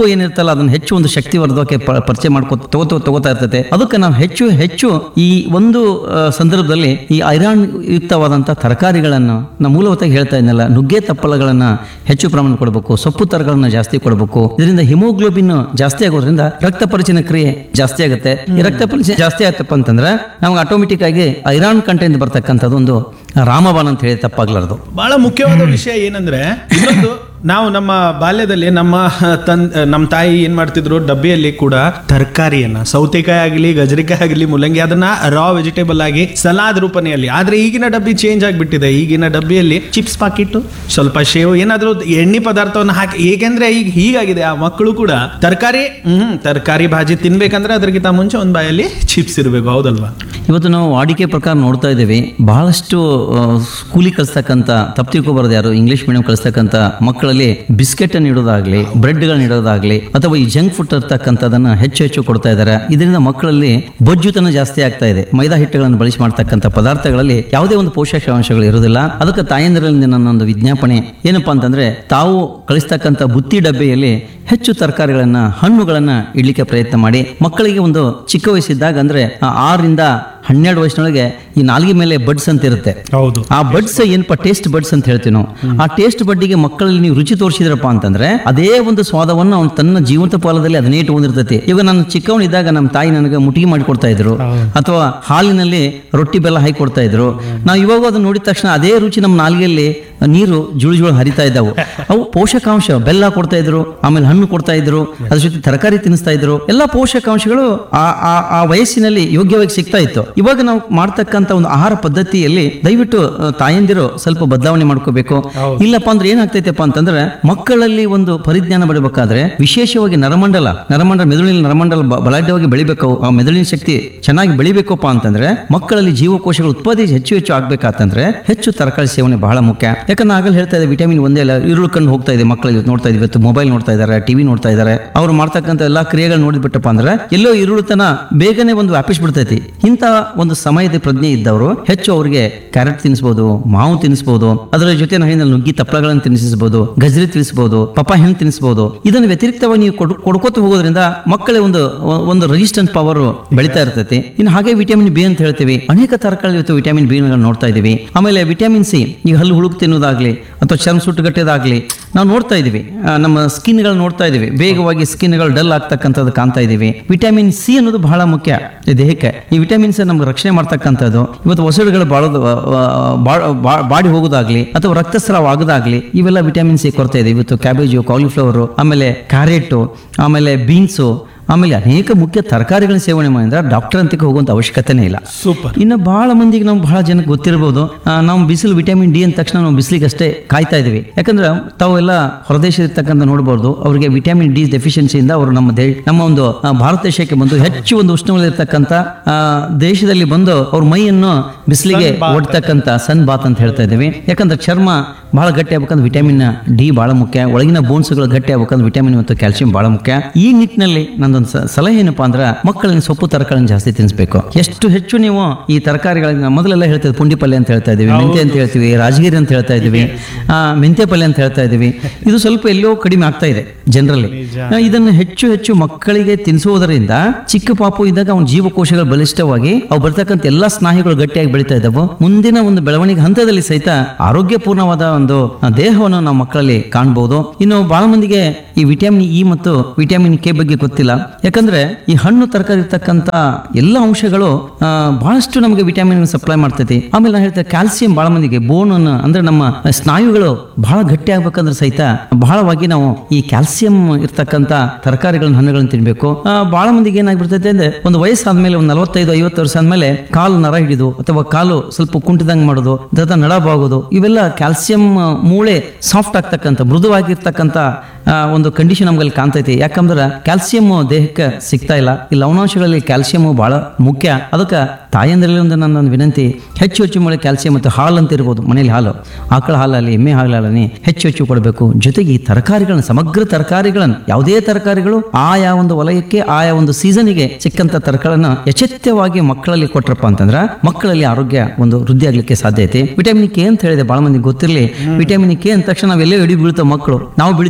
ಗ್ಲೂಕೋ ಏನಿರ್ತಲ್ಲ ಅದನ್ನ ಹೆಚ್ಚು ಒಂದು ಶಕ್ತಿವರ್ಧಕಕ್ಕೆ ಪ- ಪರಿಚಯ ಮಾಡ್ಕೊ ತಗೋತ ತಗೋತಾ ಇರ್ತೈತೆ ಅದಕ್ಕೆ ನಾವು ಹೆಚ್ಚು ಹೆಚ್ಚು ಈ ಒಂದು ಆ, ಸಂದರ್ಭದಲ್ಲಿ ಈ ಐರಾನ್ ಯುಕ್ತವಾದಂಥ ತರಕಾರಿಗಳನ್ನು ನಾವು ಮೂಲಭೂತವಾಗಿ ಹೇಳ್ತಾ ಇದ್ನಲ್ಲ ನುಗ್ಗೆ ತಪ್ಪಲಗಳನ್ನ ಹೆಚ್ಚು ಪ್ರಮಾಣ ಕೊಡಬೇಕು ಸೊಪ್ಪು ತರಗಳನ್ನ ಜಾಸ್ತಿ ಕೊಡಬೇಕು ಇದರಿಂದ ಹಿಮೋಗ್ಲೋಬಿನ್ ಜಾಸ್ತಿ ಆಗೋದ್ರಿಂದ ರಕ್ತ ಪರಿಚಯ ಕ್ರಿಯೆ ಜಾಸ್ತಿ ಆಗುತ್ತೆ ಈ ರಕ್ತ ಪರಿಚಯ ಜಾಸ್ತಿ ಆಯ್ತಪ್ಪ ಅಂತಂದ್ರೆ ನಮ್ಗೆ ಆಟೋಮೆಟಿಕ್ ಆಗಿ ಐರಾನ್ ಕಂಟೆಂಟ್ ಬರ್ತಕ್ಕಂಥದ್ದು ಒಂದು ರಾಮಬಾನ್ ಅಂತ ಹೇಳಿ ತಪ್ಪಾಗ್ಲಾರ್ದು ಬಹಳ ಮುಖ್ಯವಾದ ವಿಷಯ ಏನಂದ್ರೆ ಇನ್ನೊಂದು ನಾವು ನಮ್ಮ ಬಾಲ್ಯದಲ್ಲಿ ನಮ್ಮ ತನ್ ನಮ್ಮ ತಾಯಿ ಏನ್ ಮಾಡ್ತಿದ್ರು ಡಬ್ಬಿಯಲ್ಲಿ ಕೂಡ ತರಕಾರಿಯನ್ನ ಸೌತೆಕಾಯಿ ಆಗಲಿ ಗಜರಿಕಾಯಿ ಆಗಲಿ ಮುಲ್ಲಂಗಿ ಅದನ್ನ ರಾ ವೆಜಿಟೇಬಲ್ ಆಗಿ ಸಲಾದ್ ರೂಪನೆಯಲ್ಲಿ ಆದ್ರೆ ಈಗಿನ ಡಬ್ಬಿ ಚೇಂಜ್ ಆಗಿಬಿಟ್ಟಿದೆ ಈಗಿನ ಡಬ್ಬಿಯಲ್ಲಿ ಚಿಪ್ಸ್ ಪಾಕಿಟ್ ಸ್ವಲ್ಪ ಶೇವ್ ಏನಾದ್ರೂ ಎಣ್ಣೆ ಪದಾರ್ಥವನ್ನು ಹಾಕಿ ಏಕೆಂದ್ರೆ ಈಗ ಹೀಗಾಗಿದೆ ಆ ಮಕ್ಕಳು ಕೂಡ ತರಕಾರಿ ಹ್ಮ್ ತರಕಾರಿ ಭಾಜಿ ತಿನ್ಬೇಕಂದ್ರೆ ಅದಕ್ಕಿಂತ ಮುಂಚೆ ಒಂದ್ ಬಾಯಲ್ಲಿ ಚಿಪ್ಸ್ ಇರಬೇಕು ಹೌದಲ್ವಾ ಇವತ್ತು ನಾವು ವಾಡಿಕೆ ಪ್ರಕಾರ ನೋಡ್ತಾ ಇದ್ದೀವಿ ಬಹಳಷ್ಟು ಆ, ಸ್ಕೂಲಿಗೆ ಕಳಿಸ್ತಕ್ಕಂಥ ತಪ್ಪು ತಿಳ್ಕೊಬಾರ್ದು ಯಾರು ಇಂಗ್ಲಿಷ್ ಮೀಡಿಯಂ ಕಳಿಸ್ತಕ್ಕಂಥ ಮಕ್ಕಳಲ್ಲಿ ಬಿಸ್ಕೆಟ್ ಅನ್ನು ಇಡೋದಾಗ್ಲಿ ಬ್ರೆಡ್ಗಳನ್ನ ಇಡೋದಾಗ್ಲಿ ಅಥವಾ ಈ ಜಂಕ್ ಫುಡ್ ಇರ್ತಕ್ಕಂಥದನ್ನ ಹೆಚ್ಚು ಹೆಚ್ಚು ಕೊಡ್ತಾ ಇದ್ದಾರೆ ಇದರಿಂದ ಮಕ್ಕಳಲ್ಲಿ ಬೊಜ್ಜುತನ ಜಾಸ್ತಿ ಆಗ್ತಾ ಇದೆ ಮೈದಾ ಹಿಟ್ಟುಗಳನ್ನು ಬಳಸಿ ಮಾಡ್ತಕ್ಕಂಥ ಪದಾರ್ಥಗಳಲ್ಲಿ ಯಾವುದೇ ಒಂದು ಪೋಷಕಾಂಶಗಳು ಇರೋದಿಲ್ಲ ಅದಕ್ಕೆ ತಾಯಂದಿರಲ್ಲಿ ನನ್ನ ಒಂದು ವಿಜ್ಞಾಪನೆ ಏನಪ್ಪಾ ಅಂತಂದ್ರೆ ತಾವು ಕಳಿಸ್ತಕ್ಕಂಥ ಬುತ್ತಿ ಡಬ್ಬೆಯಲ್ಲಿ ಹೆಚ್ಚು ತರಕಾರಿಗಳನ್ನ ಹಣ್ಣುಗಳನ್ನ ಇಡ್ಲಿಕ್ಕೆ ಪ್ರಯತ್ನ ಮಾಡಿ ಮಕ್ಕಳಿಗೆ ಒಂದು ಚಿಕ್ಕ ವಯಸ್ಸಿದ್ದಾಗ ಅಂದ್ರೆ ಆ ಆರರಿಂದ ಹನ್ನೆರಡು ವಯಸ್ಸಿನೊಳಗೆ ಈ ನಾಲ್ಗೆ ಮೇಲೆ ಬಡ್ಸ್ ಅಂತ ಇರುತ್ತೆ ಹೌದು ಆ ಬಡ್ಸ್ ಏನಪ್ಪ ಟೇಸ್ಟ್ ಬಡ್ಸ್ ಅಂತ ಹೇಳ್ತೀವಿ ನಾವು ಆ ಟೇಸ್ಟ್ ಬಡ್ಡಿಗೆ ಮಕ್ಕಳಲ್ಲಿ ನೀವು ರುಚಿ ತೋರಿಸಿದ್ರಪ್ಪ ಅಂತಂದ್ರೆ ಅದೇ ಒಂದು ಸ್ವಾದವನ್ನು ಅವ್ನು ತನ್ನ ಜೀವಂತ ಪಾಲದಲ್ಲಿ ಅದನ್ನೇ ಇಟ್ಕೊಂಡಿರ್ತೈತಿ ಇವಾಗ ನಾನು ಚಿಕ್ಕವನಿದ್ದಾಗ ನಮ್ಮ ತಾಯಿ ನನಗೆ ಮುಟಿಗೆ ಮಾಡಿ ಕೊಡ್ತಾ ಇದ್ರು ಅಥವಾ ಹಾಲಿನಲ್ಲಿ ರೊಟ್ಟಿ ಬೆಲ್ಲ ಹಾಕಿ ಕೊಡ್ತಾ ಇದ್ರು ನಾವು ಇವಾಗ ಅದನ್ನ ನೋಡಿದ ತಕ್ಷಣ ಅದೇ ರುಚಿ ನಮ್ಮ ನಾಲಿಗೆಯಲ್ಲಿ ನೀರು ಜುಳು ಜುಳು ಹರಿತಾ ಇದ್ದಾವು ಅವು ಪೋಷಕಾಂಶ ಬೆಲ್ಲ ಕೊಡ್ತಾ ಇದ್ರು ಆಮೇಲೆ ಹಣ್ಣು ಕೊಡ್ತಾ ಇದ್ರು ಅದ್ರ ಜೊತೆ ತರಕಾರಿ ತಿನ್ನಿಸ್ತಾ ಇದ್ರು ಎಲ್ಲಾ ಪೋಷಕಾಂಶಗಳು ಆ ಆ- ಆ ವಯಸ್ಸಿನಲ್ಲಿ ಯೋಗ್ಯವಾಗಿ ಸಿಗ್ತಾ ಇತ್ತು ಇವಾಗ ನಾವು ಮಾಡ್ತಕ್ಕಂಥ ಒಂದು ಆಹಾರ ಪದ್ಧತಿಯಲ್ಲಿ ದಯವಿಟ್ಟು ಆ, ತಾಯಂದಿರು ಸ್ವಲ್ಪ ಬದಲಾವಣೆ ಮಾಡ್ಕೋಬೇಕು ಇಲ್ಲಪ್ಪ ಅಂದ್ರೆ ಏನಾಗ್ತೈತೆಪ್ಪ ಅಂತಂದ್ರೆ ಮಕ್ಕಳಲ್ಲಿ ಒಂದು ಪರಿಜ್ಞಾನ ಬೆಳಿಬೇಕಾದ್ರೆ ವಿಶೇಷವಾಗಿ ನರಮಂಡಲ ನರಮಂಡಲ ಮೆದುಳಿನ ನರಮಂಡಲ ಬ- ಬಲಾಢ್ಯವಾಗಿ ಬೆಳಿಬೇಕು ಆ ಮೆದುಳಿನ ಶಕ್ತಿ ಚೆನ್ನಾಗಿ ಬೆಳಿಬೇಕಪ್ಪ ಅಂತಂದ್ರೆ ಮಕ್ಕಳಲ್ಲಿ ಜೀವಕೋಶಗಳು ಉತ್ಪಾದನೆ ಹೆಚ್ಚು ಹೆಚ್ಚು ಆಗ್ಬೇಕಂತಂದ್ರೆ ಹೆಚ್ಚು ತರಕಾರಿ ಸೇವನೆ ಬಹಳ ಮುಖ್ಯ ಯಾಕಂದ್ರೆ ಆಗಲೇ ಹೇಳ್ತಾ ಇದೆ ವಿಟಮಿನ್ ಒಂದೇ ಅಲ್ಲ ಇರುಳ್ಕೊಂಡು ಹೋಗ್ತಾ ಇದೆ ಮಕ್ಕಳು ಇವತ್ತು ನೋಡ್ತಾ ಇದ್ದೀವಿ ಇವತ್ತು ಮೊಬೈಲ್ ನೋಡ್ತಾ ಇದ್ದಾರೆ ಟಿವಿ ನೋಡ್ತಾ ಇದ್ದಾರೆ ಅವ್ರು ಮಾಡ್ತಕ್ಕಂಥ ಎಲ್ಲಾ ಕ್ರಿಯೆಗಳು ನೋಡಿಬಿಟ್ಟಪ್ಪ ಅಂದ್ರೆ ಎಲ್ಲೋ ಇರುಳುತನ ಬೇಗನೆ ಒಂದು ವ್ಯಾಪಿಸ್ಬಿಡ್ತೈತಿ ಇಂಥ ಒಂದು ಸಮಯದ ಪ್ರಜ್ಞೆ ಇದ್ದವರು ಹೆಚ್ಚು ಅವರಿಗೆ ಕ್ಯಾರೆಟ್ ತಿನ್ನಿಸಬಹುದು ಮಾವು ತಿನ್ನಿಸಬಹುದು ಅದರ ಜೊತೆ ನಾವು ಹೇಳಿದ್ನಲ್ಲ, ನುಗ್ಗಿ ತಪ್ಪಳಗಳನ್ನು ತಿನ್ನಿಸಬಹುದು ಗಜರಿ ತಿನ್ನಿಸಬಹುದು ಪಪ್ಪ ಹಣ್ಣು ತಿನ್ನಿಸಬಹುದು ಇದನ್ನು ವ್ಯತಿರಿಕ್ತವಾಗಿ ನೀವು ಕೊಡ್- ಕೊಡ್ಕೋತ ಹೋಗೋದ್ರಿಂದ ಮಕ್ಕಳ ಒಂದು ಒಂದು ರೆಸಿಸ್ಟೆಂಟ್ ಪವರ್ ಬೆಳಿತಾ ಇರ್ತೈತಿ ಇನ್ನು ಹಾಗೆ ವಿಟಮಿನ್ ಬಿ ಅಂತ ಹೇಳ್ತೀವಿ ಅನೇಕ ತರಕಾರಿ ಇವತ್ತು ವಿಟಮಿನ್ ಬಿ ನೋಡ್ತಾ ಇದೀವಿ ಆಮೇಲೆ ವಿಟಮಿನ್ ಸಿ ಈಗ ಹಲ್ಲು ಹುಳುಕ್ ತಿನ್ನೋದಾಗ್ಲಿ ಅಥವಾ ಚರ್ಮ ಸುಟ್ಟುಗಟ್ಟೋದಾಗ್ಲಿ ನಾವು ನೋಡ್ತಾ ಇದೀವಿ ಆ, ನಮ್ಮ ಸ್ಕಿನ್ಗಳು ನೋಡ್ತಾ ಇದೀವಿ ವೇಗವಾಗಿ ಸ್ಕಿನ್ಗಳು ಡಲ್ ಆಗ್ತಕ್ಕಂಥದ್ದು ಕಾಣ್ತಾ ಇದೀವಿ ವಿಟಮಿನ್ ಸಿ ಅನ್ನೋದು ಬಹಳ ಮುಖ್ಯ ಈ ದೇಹಕ್ಕೆ ಈ ವಿಟಮಿನ್ಸ್ ನಮ್ಗೆ ರಕ್ಷಣೆ ಮಾಡ್ತಕ್ಕಂಥದ್ದು ಇವತ್ತು ಒಸಡುಗಳು ಬಾಳೋದು ಬಾಡಿ ಹೋಗೋದಾಗ್ಲಿ ಅಥವಾ ರಕ್ತಸ್ರಾವ ಆಗೋದಾಗ್ಲಿ ಇವೆಲ್ಲ ವಿಟಮಿನ್ ಸಿ ಕೊರತೆ ಇದೆ ಇವತ್ತು ಕ್ಯಾಬೇಜು ಕಾಲಿಫ್ಲವರು ಆಮೇಲೆ ಕ್ಯಾರೆಟು ಆಮೇಲೆ ಬೀನ್ಸು ಆಮೇಲೆ ಅನೇಕ ಮುಖ್ಯ ತರಕಾರಿಗಳನ್ನ ಸೇವನೆ ಮಾಡಿದ್ರೆ ಡಾಕ್ಟರ್ ಅಂತಕ್ಕೆ ಹೋಗುವಂತ ಅವಶ್ಯಕತೆನೇ ಇಲ್ಲ ಸೂಪರ್ ಇನ್ನು ಬಹಳ ಮಂದಿಗೆ ನಾವು ಬಹಳ ಜನಕ್ಕೆ ಗೊತ್ತಿರಬಹುದು ಆ, ನಾವು ಬಿಸಿಲು ವಿಟಮಿನ್ ಡಿ ಅಂದ ತಕ್ಷಣ ನಾವು ಬಿಸಿಲಿಗೆ ಅಷ್ಟೇ ಕಾಯ್ತಾ ಇದೀವಿ ಯಾಕಂದ್ರೆ ತಾವೆಲ್ಲ ಹೊರದೇಶ ಇರ್ತಕ್ಕಂಥ ನೋಡಬಹುದು ಅವರಿಗೆ ವಿಟಮಿನ್ ಡಿ ಡೆಫಿಷಿಯನ್ಸಿಯಿಂದ ಅವರು ನಮ್ಮ ದೇ ನಮ್ಮ ಒಂದು ಆ, ಭಾರತ ದೇಶಕ್ಕೆ ಬಂದು ಹೆಚ್ಚು ಒಂದು ಉಷ್ಣವಲಯರ್ತಕ್ಕಂಥ ಆ, ದೇಶದಲ್ಲಿ ಬಂದು ಅವ್ರ ಮೈಯನ್ನು ಬಿಸಿಲಿಗೆ ಒಡ್ತಕ್ಕಂಥ ಸನ್ ಬಾತ್ ಅಂತ ಹೇಳ್ತಾ ಇದ್ದೀವಿ ಯಾಕಂದ್ರೆ ಚರ್ಮ ಬಹಳ ಗಟ್ಟಿ ಆಗ್ಬೇಕಂದ್ರೆ ವಿಟಮಿನ್ ಡಿ ಬಹಳ ಮುಖ್ಯ ಒಳಗಿನ ಬೋನ್ಸ್ಗಳು ಗಟ್ಟಿ ಆಗ್ಬೇಕಂದ್ರೆ ವಿಟಮಿನ್ ಮತ್ತು ಕ್ಯಾಲ್ಸಿಯಂ ಬಹಳ ಮುಖ್ಯ ಈ ನಿಟ್ಟಿನಲ್ಲಿ ನಂದೊಂದು ಸ- ಸಲಹೆ ಏನಪ್ಪಾ ಅಂದ್ರೆ ಮಕ್ಕಳಿಗೆ ಸೊಪ್ಪು ತರಕಾರಿಗಳನ್ನು ಜಾಸ್ತಿ ತಿನ್ನಿಸ್ಬೇಕು ಎಷ್ಟು ಹೆಚ್ಚು ನೀವು ಈ ತರಕಾರಿಗಳನ್ನ ಮೊದಲೆಲ್ಲ ಹೇಳ್ತೇವೆ ಪುಂಡಿ ಪಲ್ಯ ಅಂತ ಹೇಳ್ತಾ ಇದೀವಿ ಮೆಂತೆ ಅಂತ ಹೇಳ್ತೀವಿ ರಾಜಗಿರಿ ಅಂತ ಹೇಳ್ತಾ ಇದೀವಿ ಆ, ಮೆಂತೆ ಪಲ್ಯ ಅಂತ ಹೇಳ್ತಾ ಇದೀವಿ ಇದು ಸ್ವಲ್ಪ ಎಲ್ಲೋ ಕಡಿಮೆ ಆಗ್ತಾ ಇದೆ ಜನರಲ್ಲಿ ಇದನ್ನು ಹೆಚ್ಚು ಹೆಚ್ಚು ಮಕ್ಕಳಿಗೆ ತಿನ್ನಿಸುವುದರಿಂದ ಚಿಕ್ಕ ಪಾಪು ಇದ್ದಾಗ ಅವನ ಜೀವಕೋಶಗಳು ಬಲಿಷ್ಠವಾಗಿ ಅವು ಬರ್ತಕ್ಕಂಥ ಎಲ್ಲಾ ಸ್ನಾಯುಗಳು ಗಟ್ಟಿಯಾಗಿ ಬೆಳೀತಾ ಇದ್ದಾವೆ ಮುಂದಿನ ಒಂದು ಬೆಳವಣಿಗೆ ಹಂತದಲ್ಲಿ ಸಹಿತ ಆರೋಗ್ಯಪೂರ್ಣವಾದ ಒಂದು ದೇಹವನ್ನು ನಾವು ಮಕ್ಕಳಲ್ಲಿ ಕಾಣಬಹುದು ಇನ್ನು ಬಹಳ ಮಂದಿಗೆ ಈ ವಿಟಮಿನ್ ಇ ಮತ್ತು ವಿಟಮಿನ್ ಕೆ ಬಗ್ಗೆ ಗೊತ್ತಿಲ್ಲ ಯಾಕಂದ್ರೆ ಈ ಹಣ್ಣು ತರಕಾರಿ ಇರ್ತಕ್ಕಂಥ ಎಲ್ಲ ಅಂಶಗಳು ಆ, ಬಹಳಷ್ಟು ನಮಗೆ ವಿಟಮಿನ್ ಸಪ್ಲೈ ಮಾಡ್ತೈತಿ ಆಮೇಲೆ ನಾನು ಹೇಳ್ತೇನೆ ಕ್ಯಾಲ್ಸಿಯಂ ಬಹಳ ಮಂದಿಗೆ ಬೋನ್ ಅಂದ್ರೆ ನಮ್ಮ ಸ್ನಾಯುಗಳು ಬಹಳ ಗಟ್ಟಿ ಆಗ್ಬೇಕಂದ್ರೆ ಸಹಿತ ಬಹಳವಾಗಿ ನಾವು ಈ ಕ್ಯಾಲ್ಸಿಯಂ ಇರ್ತಕ್ಕಂಥ ತರಕಾರಿಗಳನ್ನ ಹಣ್ಣುಗಳನ್ನ ತಿನ್ಬೇಕು ಆ, ಬಹಳ ಮಂದಿಗೆ ಏನಾಗ್ಬಿಡ್ತೈತೆ ಅಂದ್ರೆ ಒಂದು ವಯಸ್ಸಾದ್ಮೇಲೆ ಒಂದು ನಲವತ್ತೈದು ಐವತ್ತು ವರ್ಷ ಆದ್ಮೇಲೆ ಕಾಲು ನರ ಹಿಡಿದು ಅಥವಾ ಕಾಲು ಸ್ವಲ್ಪ ಕುಂಟಿದಂಗ್ ಮಾಡೋದು ಅಥವಾ ನಡ ಬಾಗೋದು ಇವೆಲ್ಲ ಕ್ಯಾಲ್ಸಿಯಂ ಮೂಳೆ ಸಾಫ್ಟ್ ಆಗ್ತಕ್ಕಂಥ ಮೃದುವಾಗಿರ್ತಕ್ಕಂಥ ಆ, ಒಂದು ಕಂಡೀಷನ್ ನಮ್ಗಲ್ಲಿ ಕಾಣ್ತೈತಿ ಯಾಕಂದ್ರೆ ಕ್ಯಾಲ್ಸಿಯಂ ದೇಹಕ್ಕೆ ಸಿಗ್ತಾ ಇಲ್ಲ ಈ ಲವಣಾಂಶಗಳಲ್ಲಿ ಕ್ಯಾಲ್ಸಿಯಂ ಬಹಳ ಮುಖ್ಯ ಅದಕ್ಕೆ ತಾಯಂದ್ರಲ್ಲಿ ಒಂದು ನನ್ನ ಒಂದು ವಿನಂತಿ ಹೆಚ್ಚು ಹೆಚ್ಚು ಮಳೆ ಕ್ಯಾಲ್ಸಿಯಂ ಮತ್ತು ಹಾಲು ಅಂತ ಇರ್ಬೋದು ಮನೇಲಿ ಹಾಲು ಆಕಳ ಹಾಲಲ್ಲಿ ಎಮ್ಮೆ ಹಾಲಲ್ಲಿ ಹೆಚ್ಚು ಹೆಚ್ಚು ಕೊಡಬೇಕು ಜೊತೆಗೆ ಈ ತರಕಾರಿಗಳನ್ನ ಸಮಗ್ರ ತರಕಾರಿಗಳನ್ನು ಯಾವುದೇ ತರಕಾರಿಗಳು ಆಯಾ ಒಂದು ವಲಯಕ್ಕೆ ಆಯಾ ಒಂದು ಸೀಸನ್ಗೆ ಸಿಕ್ಕಂತ ತರಕಾರಿಗಳನ್ನ ಯಚೇತ್ಯವಾಗಿ ಮಕ್ಕಳಲ್ಲಿ ಕೊಟ್ರಪ್ಪ ಅಂತಂದ್ರೆ ಮಕ್ಕಳಲ್ಲಿ ಆರೋಗ್ಯ ಒಂದು ವೃದ್ಧಿ ಆಗ್ಲಿಕ್ಕೆ ಸಾಧ್ಯ ಐತಿ ವಿಟಮಿನ್ ಕೆ ಅಂತ ಹೇಳಿದೆ ಬಹಳ ಮಂದಿ ಗೊತ್ತಿರಲಿ ವಿಟಮಿನ್ ಕೆ ಅಂದ ತಕ್ಷಣ ನಾವೆಲ್ಲೋ ಎಡಿ ಬೀಳ್ತಾವ ಮಕ್ಕಳು ನಾವು ಬೀಳ್ತೀವಿ ಅಥವಾ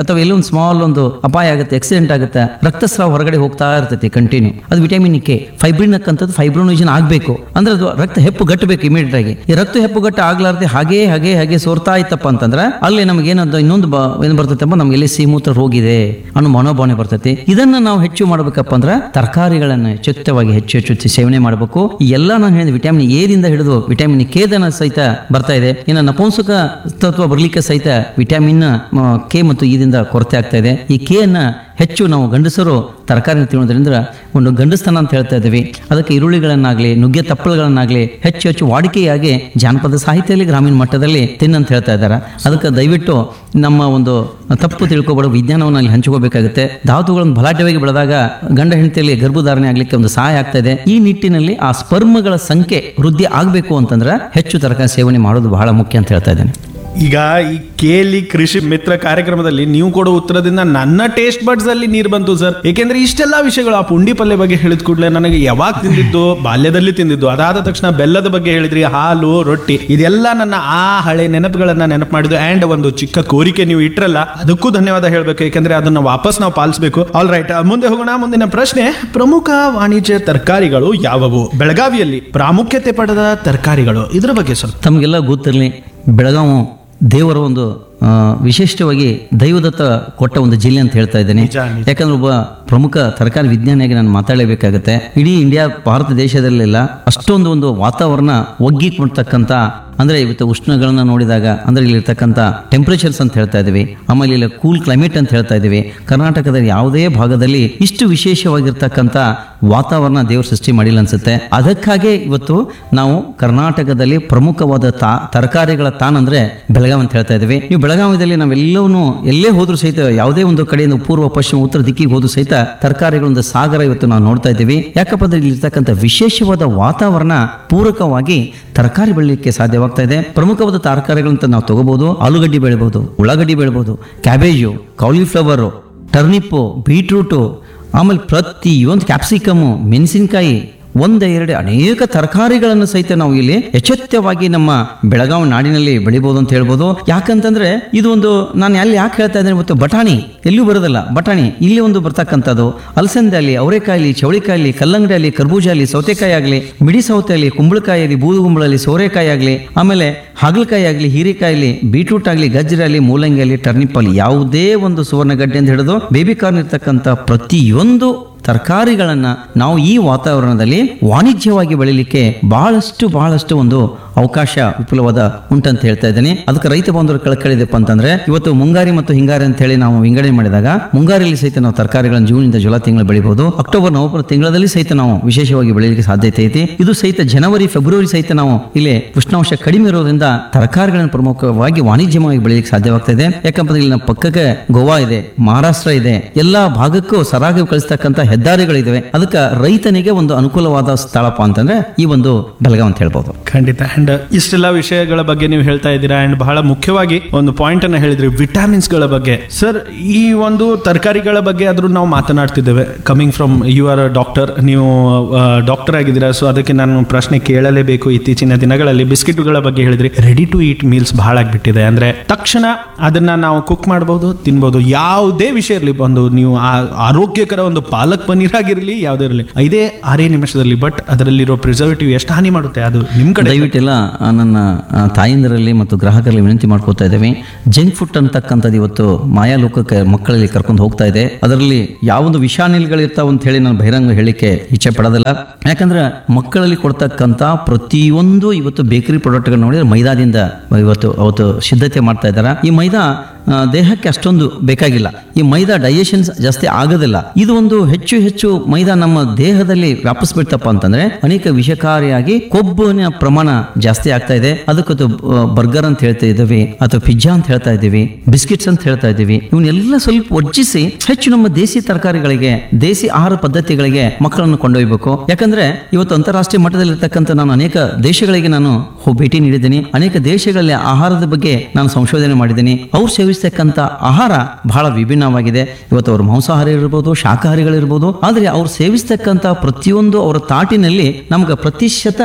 ಅಥವಾ ಎಲ್ಲೋ ಒಂದು ಸ್ಮಾಲ್ ಒಂದು ಅಪಾಯ ಆಗುತ್ತೆ ಆಕ್ಸಿಡೆಂಟ್ ಆಗುತ್ತೆ ರಕ್ತಸ್ರಾವ ಹೊರಗಡೆ ಹೋಗ್ತಾ ಇರ್ತೈತಿ ಕಂಟಿನ್ಯೂ ಅದು ವಿಟಮಿನ್ ಕೆ ಫೈಬ್ರಿನ್ ಅಂತದ್ದು ಫೈಬ್ರೋನೋಜನ್ ಆಗಬೇಕು ಅಂದ್ರೆ ಅದು ರಕ್ತ ಹೆಪ್ಪು ಗಟ್ಟಬೇಕು ಇಮಿಡಿಯೇಟ್ ಆಗಿ ಈ ರಕ್ತ ಹೆಪ್ಪು ಗಟ್ಟ ಆಗ್ಲಾರ್ದೆ ಹಾಗೆ ಹಾಗೆ ಹಾಗೆ ಸೋರ್ತಾ ಇತ್ತಪ್ಪ ಅಂತಂದ್ರೆ ಅಲ್ಲಿ ನಮ್ಗೆ ಏನದು ಇನ್ನೊಂದು ಬ- ಏನ್ ಬರ್ತೈತೆ ಅಪ್ಪ ನಮ್ಗೆ ಎಲ್ಲಿ ಸಿಮೂತ್ರ ರೋಗ ಇದೆ ಅನ್ನೋ ಮನೋಭಾವನೆ ಬರ್ತೈತಿ ಇದನ್ನ ನಾವು ಹೆಚ್ಚು ಮಾಡ್ಬೇಕಪ್ಪ ಅಂದ್ರೆ ತರಕಾರಿಗಳನ್ನ ಚಿತ್ತವಾಗಿ ಹೆಚ್ಚು ಹೆಚ್ಚು ಸೇವನೆ ಮಾಡಬೇಕು ಈ ಎಲ್ಲ ನಾನು ಹೇಳಿದ ವಿಟಮಿನ್ ಎದಿಂದ ಹಿಡಿದು ವಿಟಮಿನ್ ಕೆ ದನ ಸಹಿತ ಬರ್ತಾ ಇದೆ ಇನ್ನು ನಪುಂಸಕ ತತ್ವ ಬರ್ಲಿಕ್ಕೆ ಸಹಿತ ವಿಟಮಿನ್ ಕೆ ಮತ್ತು ಇದಿಂದ ಕೊರತೆ ಆಗ್ತಾ ಇದೆ ಈ ಕೆ ಅನ್ನ ಹೆಚ್ಚು ನಾವು ಗಂಡಸರು ತರಕಾರಿ ತಿನ್ನೋದ್ರಿಂದ ಒಂದು ಗಂಡಸ್ತನ ಅಂತ ಹೇಳ್ತಾ ಇದ್ದೀವಿ ಅದಕ್ಕೆ ಈರುಳ್ಳಿಗಳನ್ನಾಗ್ಲಿ ನುಗ್ಗೆ ತಪ್ಪಲುಗಳನ್ನಾಗ್ಲಿ ಹೆಚ್ಚು ಹೆಚ್ಚು ವಾಡಿಕೆಯಾಗಿ ಜಾನಪದ ಸಾಹಿತ್ಯದಲ್ಲಿ ಗ್ರಾಮೀಣ ಮಟ್ಟದಲ್ಲಿ ತಿನ್ನಂತ ಹೇಳ್ತಾ ಇದ್ದಾರೆ ಅದಕ್ಕೆ ದಯವಿಟ್ಟು ನಮ್ಮ ಒಂದು ತಪ್ಪು ತಿಳ್ಕೊಬೇಡ ವಿಜ್ಞಾನವನ್ನು ಅಲ್ಲಿ ಹಂಚ್ಕೋಬೇಕಾಗುತ್ತೆ ಧಾತುಗಳನ್ನು ಬಲಾಢ್ಯವಾಗಿ ಬೆಳೆದಾಗ ಗಂಡ ಹೆಂಡತಿಯಲ್ಲಿ ಗರ್ಭಧಾರಣೆ ಆಗ್ಲಿಕ್ಕೆ ಒಂದು ಸಹಾಯ ಆಗ್ತಾ ಇದೆ ಈ ನಿಟ್ಟಿನಲ್ಲಿ ಆ ಸ್ಪರ್ಮಗಳ ಸಂಖ್ಯೆ ವೃದ್ಧಿ ಆಗಬೇಕು ಅಂತಂದ್ರೆ ಹೆಚ್ಚು ತರಕಾರಿ ಸೇವನೆ ಮಾಡೋದು ಬಹಳ ಮುಖ್ಯ ಅಂತ ಹೇಳ್ತಾ ಇದ್ದೇನೆ ಈಗ ಈ ಕೇಲಿ ಕೃಷಿ ಮಿತ್ರ ಕಾರ್ಯಕ್ರಮದಲ್ಲಿ ನೀವು ಕೊಡೋ ಉತ್ತರದಿಂದ ನನ್ನ ಟೇಸ್ಟ್ ಬಡ್ಸ್ ಅಲ್ಲಿ ನೀರು ಬಂತು ಸರ್ ಏಕೆಂದ್ರೆ ಇಷ್ಟೆಲ್ಲ ವಿಷಯಗಳು ಆ ಪುಂಡಿ ಪಲ್ಯ ಬಗ್ಗೆ ಹೇಳಿದ ಕೂಡಲೇ ನನಗೆ ಯಾವಾಗ ತಿಂದಿದ್ದು ಬಾಲ್ಯದಲ್ಲಿ ತಿಂದಿದ್ದು ಅದಾದ ತಕ್ಷಣ ಬೆಲ್ಲದ ಬಗ್ಗೆ ಹೇಳಿದ್ರಿ ಹಾಲು ರೊಟ್ಟಿ ಇದೆಲ್ಲ ನನ್ನ ಆ ಹಳೆ ನೆನಪುಗಳನ್ನ ನೆನಪು ಮಾಡಿದ್ದು ಅಂಡ್ ಒಂದು ಚಿಕ್ಕ ಕೋರಿಕೆ ನೀವು ಇಟ್ರಲ್ಲ ಅದಕ್ಕೂ ಧನ್ಯವಾದ ಹೇಳ್ಬೇಕು ಯಾಕಂದ್ರೆ ಅದನ್ನ ವಾಪಸ್ ನಾವು ಪಾಲಿಸಬೇಕು ಆಲ್ ರೈಟ್ ಮುಂದೆ ಹೋಗೋಣ ಮುಂದಿನ ಪ್ರಶ್ನೆ ಪ್ರಮುಖ ವಾಣಿಜ್ಯ ತರಕಾರಿಗಳು ಯಾವುವು ಬೆಳಗಾವಿಯಲ್ಲಿ ಪ್ರಾಮುಖ್ಯತೆ ಪಡೆದ ತರಕಾರಿಗಳು ಇದ್ರ ಬಗ್ಗೆ ಸ್ವಲ್ಪ ತಮಗೆಲ್ಲ ಗೊತ್ತಿರಲಿ ಬೆಳಗಾವು ದೇವರ ಒಂದು ಆ, ವಿಶಿಷ್ಟವಾಗಿ ದೈವದತ್ತ ಕೊಟ್ಟ ಒಂದು ಜಿಲ್ಲೆ ಅಂತ ಹೇಳ್ತಾ ಇದ್ದೇನೆ ನಿಜ, ನಿಜ. ಯಾಕಂದ್ರೆ ಒಬ್ಬ ಪ್ರಮುಖ ತರಕಾರಿ ವಿಜ್ಞಾನಿಯಾಗಿ ನಾನು ಮಾತಾಡಲೇಬೇಕಾಗತ್ತೆ ಇಡೀ ಇಂಡಿಯಾ ಭಾರತ ದೇಶದಲ್ಲೆಲ್ಲ ಅಷ್ಟೊಂದು ಒಂದು ವಾತಾವರಣ ಒಗ್ಗಿಕೊಳ್ತಕ್ಕಂಥ ಅಂದ್ರೆ ಇವತ್ತು ಉಷ್ಣಗಳನ್ನ ನೋಡಿದಾಗ ಅಂದ್ರೆ ಇಲ್ಲಿರ್ತಕ್ಕಂಥ ಟೆಂಪರೇಚರ್ಸ್ ಅಂತ ಹೇಳ್ತಾ ಇದೀವಿ ಆಮೇಲೆ ಇಲ್ಲಿ ಕೂಲ್ ಕ್ಲೈಮೇಟ್ ಅಂತ ಹೇಳ್ತಾ ಇದೀವಿ ಕರ್ನಾಟಕದ ಯಾವುದೇ ಭಾಗದಲ್ಲಿ ಇಷ್ಟು ವಿಶೇಷವಾಗಿರ್ತಕ್ಕಂಥ ವಾತಾವರಣ ದೇವ್ರ ಸೃಷ್ಟಿ ಮಾಡಿಲ್ಲ ಅನ್ಸುತ್ತೆ ಅದಕ್ಕಾಗಿ ಇವತ್ತು ನಾವು ಕರ್ನಾಟಕದಲ್ಲಿ ಪ್ರಮುಖವಾದ ತಾ ತರಕಾರಿಗಳ ತಾನ್ ಅಂದ್ರೆ ಬೆಳಗಾವಿ ಅಂತ ಹೇಳ್ತಾ ಇದೀವಿ ನೀವು ಬೆಳಗಾವಿಯಲ್ಲಿ ನಾವೆಲ್ಲವೂ ಎಲ್ಲೇ ಹೋದ್ರೂ ಸಹಿತ ಯಾವುದೇ ಒಂದು ಕಡೆಯಿಂದ ಪೂರ್ವ ಪಶ್ಚಿಮ ಉತ್ತರ ದಿಕ್ಕಿಗೆ ಹೋದ್ರೂ ಸಹಿತ ತರಕಾರಿಗಳೊಂದು ಸಾಗರ ಇವತ್ತು ನಾವು ನೋಡ್ತಾ ಇದ್ದೀವಿ ಯಾಕಪ್ಪ ಅಂದ್ರೆ ಇಲ್ಲಿರ್ತಕ್ಕಂಥ ವಿಶೇಷವಾದ ವಾತಾವರಣ ಪೂರಕವಾಗಿ ತರಕಾರಿ ಬೆಳಲಿಕ್ಕೆ ಸಾಧ್ಯವಾಗ್ತಾ ಇದೆ ಪ್ರಮುಖವಾದ ತರಕಾರಿಗಳಂತ ನಾವು ತಗೋಬಹುದು ಆಲೂಗಡ್ಡಿ ಬೆಳಿಬಹುದು ಉಳ್ಳಾಗಡ್ಡಿ ಬೆಳಿಬಹುದು ಕ್ಯಾಬೇಜು ಕಾಲಿಫ್ಲವರು ಟರ್ನಿಪ್ಪು ಬೀಟ್ರೂಟು ಆಮೇಲೆ ಪ್ರತಿಯೊಂದು ಕ್ಯಾಪ್ಸಿಕಮು ಮೆಣಸಿನಕಾಯಿ ಒಂದ ಎರಡು ಅನೇಕ ತರಕಾರಿಗಳನ್ನು ಸಹಿತ ನಾವು ಇಲ್ಲಿ ಯಥೇಚ್ಛವಾಗಿ ನಮ್ಮ ಬೆಳಗಾವಿ ನಾಡಿನಲ್ಲಿ ಬೆಳಿಬಹುದು ಅಂತ ಹೇಳ್ಬೋದು ಯಾಕಂತಂದ್ರೆ ಇದು ಒಂದು ನಾನು ಅಲ್ಲಿ ಯಾಕೆ ಹೇಳ್ತಾ ಇದ್ದೇನೆ ಮತ್ತು ಬಟಾಣಿ ಎಲ್ಲೂ ಬರೋದಲ್ಲ ಬಟಾಣಿ ಇಲ್ಲಿ ಒಂದು ಬರ್ತಕ್ಕಂಥದ್ದು ಅಲಸಂದೆ ಅಲ್ಲಿ ಅವರೆಕಾಯಿ ಚೌಳಿಕಾಯಿ ಕಲ್ಲಂಗಡಿ ಅಲ್ಲಿ ಕರ್ಬೂಜ ಅಲ್ಲಿ ಸೌತೆಕಾಯಿ ಆಗಲಿ ಮಿಡಿ ಸೌತೆ ಅಲ್ಲಿ ಕುಂಬಳಕಾಯಿ ಆಗಲಿ ಬೂದುಗುಂಬಳಲ್ಲಿ ಸೋರೆಕಾಯಿ ಆಗಲಿ ಆಮೇಲೆ ಹಾಗಲಕಾಯಿ ಆಗಲಿ ಹೀರೆಕಾಯಿ ಆಗಲಿ ಬೀಟ್ರೂಟ್ ಆಗಲಿ ಗಜ್ಜರಿ ಆಗಲಿ ಮೂಲಂಗಿ ಆಗಲಿ ಟರ್ನಿಪ್ ಅಲ್ಲಿ ಯಾವುದೇ ಒಂದು ಸುವರ್ಣಗಡ್ಡೆ ಅಂತ ಹಿಡಿದು ಬೇಬಿ ಕಾರ್ನ್ ಇರ್ತಕ್ಕಂಥ ಪ್ರತಿಯೊಂದು ತರಕಾರಿಗಳನ್ನ ನಾವು ಈ ವಾತಾವರಣದಲ್ಲಿ ವಾಣಿಜ್ಯವಾಗಿ ಬೆಳಿಲಿಕ್ಕೆ ಬಹಳಷ್ಟು ಬಹಳಷ್ಟು ಒಂದು ಅವಕಾಶ ವಿಪುಲವಾದ ಉಂಟಂತ ಹೇಳ್ತಾ ಇದ್ದೇನೆ ಅದಕ್ಕೆ ರೈತ ಬಾಂಧವರು ಕಳ್ಕಳಿದಪ್ಪ ಅಂತಂದ್ರೆ ಇವತ್ತು ಮುಂಗಾರಿ ಮತ್ತು ಹಿಂಗಾರಿ ಅಂತ ಹೇಳಿ ನಾವು ವಿಂಗಡಣೆ ಮಾಡಿದಾಗ ಮುಂಗಾರಿಯಲ್ಲಿ ಸಹಿತ ನಾವು ತರಕಾರಿಗಳನ್ನು ಜೂನಿಂದ ಜುಲೈ ತಿಂಗಳು ಬೆಳಿಬಹುದು ಅಕ್ಟೋಬರ್ ನವೆಂಬರ್ ತಿಂಗಳಲ್ಲಿ ಸಹಿತ ನಾವು ವಿಶೇಷವಾಗಿ ಬೆಳೆಯಲಿಕ್ಕೆ ಸಾಧ್ಯತೆ ಐತಿ ಇದು ಸಹಿತ ಜನವರಿ ಫೆಬ್ರವರಿ ಸಹಿತ ನಾವು ಇಲ್ಲಿ ಉಷ್ಣಾಂಶ ಕಡಿಮೆ ಇರೋದ್ರಿಂದ ತರಕಾರಿಗಳನ್ನು ಪ್ರಮುಖವಾಗಿ ವಾಣಿಜ್ಯವಾಗಿ ಬೆಳೆಯಲಿಕ್ಕೆ ಸಾಧ್ಯವಾಗ್ತಾ ಇದೆ ಯಾಕಂದ್ರೆ ಇಲ್ಲಿ ನಮ್ಮ ಪಕ್ಕಕ್ಕೆ ಗೋವಾ ಇದೆ ಮಹಾರಾಷ್ಟ್ರ ಇದೆ ಎಲ್ಲಾ ಭಾಗಕ್ಕೂ ಸರಾಗಿ ಕಳಿಸ್ತಕ್ಕಂಥ ಹೆದ್ದಾರಿಗಳಿದಾವೆ ಅದಕ್ಕೆ ರೈತನಿಗೆ ಒಂದು ಅನುಕೂಲವಾದ ಸ್ಥಳಪ್ಪ ಅಂತಂದ್ರೆ ಈ ಒಂದು ಬೆಳಗಾವ್ ಅಂತ ಹೇಳ್ಬೋದು ಖಂಡಿತ ಅಂಡ್ ಇಷ್ಟೆಲ್ಲ ವಿಷಯಗಳ ಬಗ್ಗೆ ನೀವು ಹೇಳ್ತಾ ಇದ್ದೀರಾ ಅಂಡ್ ಬಹಳ ಮುಖ್ಯವಾಗಿ ಒಂದು ಪಾಯಿಂಟ್ ಅನ್ನ ಹೇಳಿದ್ರಿ ವಿಟಾಮಿನ್ಸ್ ಗಳ ಬಗ್ಗೆ ಸರ್ ಈ ಒಂದು ತರಕಾರಿಗಳ ಬಗ್ಗೆ ಆದ್ರೂ ನಾವು ಮಾತನಾಡ್ತಿದ್ದೇವೆ coming from you are doctor ನೀವು ಡಾಕ್ಟರ್ ಆಗಿದ್ದೀರಾ ಸೊ ಅದಕ್ಕೆ ನಾನು ಪ್ರಶ್ನೆ ಕೇಳಲೇಬೇಕು ಇತ್ತೀಚಿನ ದಿನಗಳಲ್ಲಿ ಬಿಸ್ಕೆಟ್ಗಳ ಬಗ್ಗೆ ಹೇಳಿದ್ರಿ ರೆಡಿ ಟು ಈಟ್ ಮೀಲ್ಸ್ ಬಹಳ ಆಗ್ಬಿಟ್ಟಿದೆ ಅಂದ್ರೆ ತಕ್ಷಣ ಅದನ್ನ ನಾವು ಕುಕ್ ಮಾಡಬಹುದು ತಿನ್ಬಹುದು ಯಾವುದೇ ವಿಷಯ ಇರಲಿ ಒಂದು ನೀವು ಆ- ಆರೋಗ್ಯಕರ ಒಂದು ಪಾಲಕ್ ಪನ್ನೀರ್ ಆಗಿರಲಿ ಯಾವುದೇ ಇರಲಿ ಐದೇ ಆರೇ ನಿಮಿಷದಲ್ಲಿ ಬಟ್ ಅದರಲ್ಲಿರೋ ಪ್ರಿಸರ್ವೇಟಿವ್ ಎಷ್ಟು ಹಾನಿ ಮಾಡುತ್ತೆ ಅದು ನಿಮ್ ಕಡೆ ದಯವಿಟ್ಟೆಲ್ಲ ಆ, ನನ್ನ ಆ, ತಾಯಂದಿರಲ್ಲಿ ಮತ್ತು ಗ್ರಾಹಕರಲ್ಲಿ ವಿನಂತಿ ಮಾಡ್ಕೋತಾ ಇದ್ದೇವೆ ಜಂಕ್ ಫುಡ್ ಅಂತಕ್ಕಂಥದ್ದು ಇವತ್ತು ಮಾಯಾಲೋಕಕ್ಕೆ ಮಕ್ಕಳಲ್ಲಿ ಕರ್ಕೊಂಡು ಹೋಗ್ತಾ ಇದೆ ಅದರಲ್ಲಿ ಯಾವೊಂದು ವಿಷಾನಿಲ್ಗಳಿರ್ತಾವ ಅಂತ ಹೇಳಿ ನಾನು ಬಹಿರಂಗ ಹೇಳಿಕೆ ಇಚ್ಛೆ ಪಡೋದಿಲ್ಲ ಯಾಕಂದ್ರೆ ಮಕ್ಕಳಲ್ಲಿ ಕೊಡ್ತಕ್ಕಂಥ ಪ್ರತಿಯೊಂದು ಇವತ್ತು ಬೇಕರಿ ಪ್ರಾಡಕ್ಟ್ಗಳನ್ನ ನೋಡಿದ್ರೆ ಮೈದಾದಿಂದ ಇವತ್ತು ಅವತ್ತು ಸಿದ್ಧತೆ ಮಾಡ್ತಾ ಇದ್ದಾರೆ ಈ ಮೈದಾ ಆ, ದೇಹಕ್ಕೆ ಅಷ್ಟೊಂದು ಬೇಕಾಗಿಲ್ಲ ಈ ಮೈದಾ ಡೈಜೆಷನ್ ಜಾಸ್ತಿ ಆಗೋದಿಲ್ಲ ಇದು ಒಂದು ಹೆಚ್ಚು ಹೆಚ್ಚು ಮೈದಾ ನಮ್ಮ ದೇಹದಲ್ಲಿ ವ್ಯಾಪಿಸ್ಬಿಡ್ತಪ್ಪ ಅಂತಂದ್ರೆ ಅನೇಕ ವಿಷಕಾರಿಯಾಗಿ ಕೊಬ್ಬಿನ ಪ್ರಮಾಣ ಜಾಸ್ತಿ ಆಗ್ತಾ ಇದೆ ಅದಕ್ಕೆ ಬರ್ಗರ್ ಅಂತ ಹೇಳ್ತಾ ಇದ್ದೀವಿ ಅಥವಾ ಪಿಜ್ಜಾ ಅಂತ ಹೇಳ್ತಾ ಇದ್ದೀವಿ ಬಿಸ್ಕೆಟ್ಸ್ ಅಂತ ಹೇಳ್ತಾ ಇದ್ದೀವಿ ಇವನ್ನೆಲ್ಲ ಸ್ವಲ್ಪ ವರ್ಜಿಸಿ ಹೆಚ್ಚು ನಮ್ಮ ದೇಸಿ ತರಕಾರಿಗಳಿಗೆ ದೇಸಿ ಆಹಾರ ಪದ್ಧತಿಗಳಿಗೆ ಮಕ್ಕಳನ್ನು ಕೊಂಡೊಯ್ಯಬೇಕು ಯಾಕಂದ್ರೆ ಇವತ್ತು ಅಂತಾರಾಷ್ಟ್ರೀಯ ಮಟ್ಟದಲ್ಲಿ ಇರ್ತಕ್ಕಂಥ ನಾನು ಅನೇಕ ದೇಶಗಳಿಗೆ ನಾನು ಹೋ- ಭೇಟಿ ನೀಡಿದ್ದೀನಿ ಅನೇಕ ದೇಶಗಳಲ್ಲಿ ಆಹಾರದ ಬಗ್ಗೆ ನಾನು ಸಂಶೋಧನೆ ಮಾಡಿದ್ದೀನಿ ಅವ್ರು ಸೇವಿಸ್ತಕ್ಕಂಥ ಆಹಾರ ಬಹಳ ವಿಭಿನ್ನವಾಗಿದೆ ಇವತ್ತು ಅವರು ಮಾಂಸಾಹಾರಿ ಇರ್ಬೋದು ಶಾಕಾಹಾರಿಗಳಿರ್ಬೋದು ಆದರೆ ಅವ್ರು ಸೇವಿಸ್ತಕ್ಕಂಥ ಪ್ರತಿಯೊಂದು ಅವರ ತಾಟಿನಲ್ಲಿ ನಮ್ಗೆ ಪ್ರತಿಶತ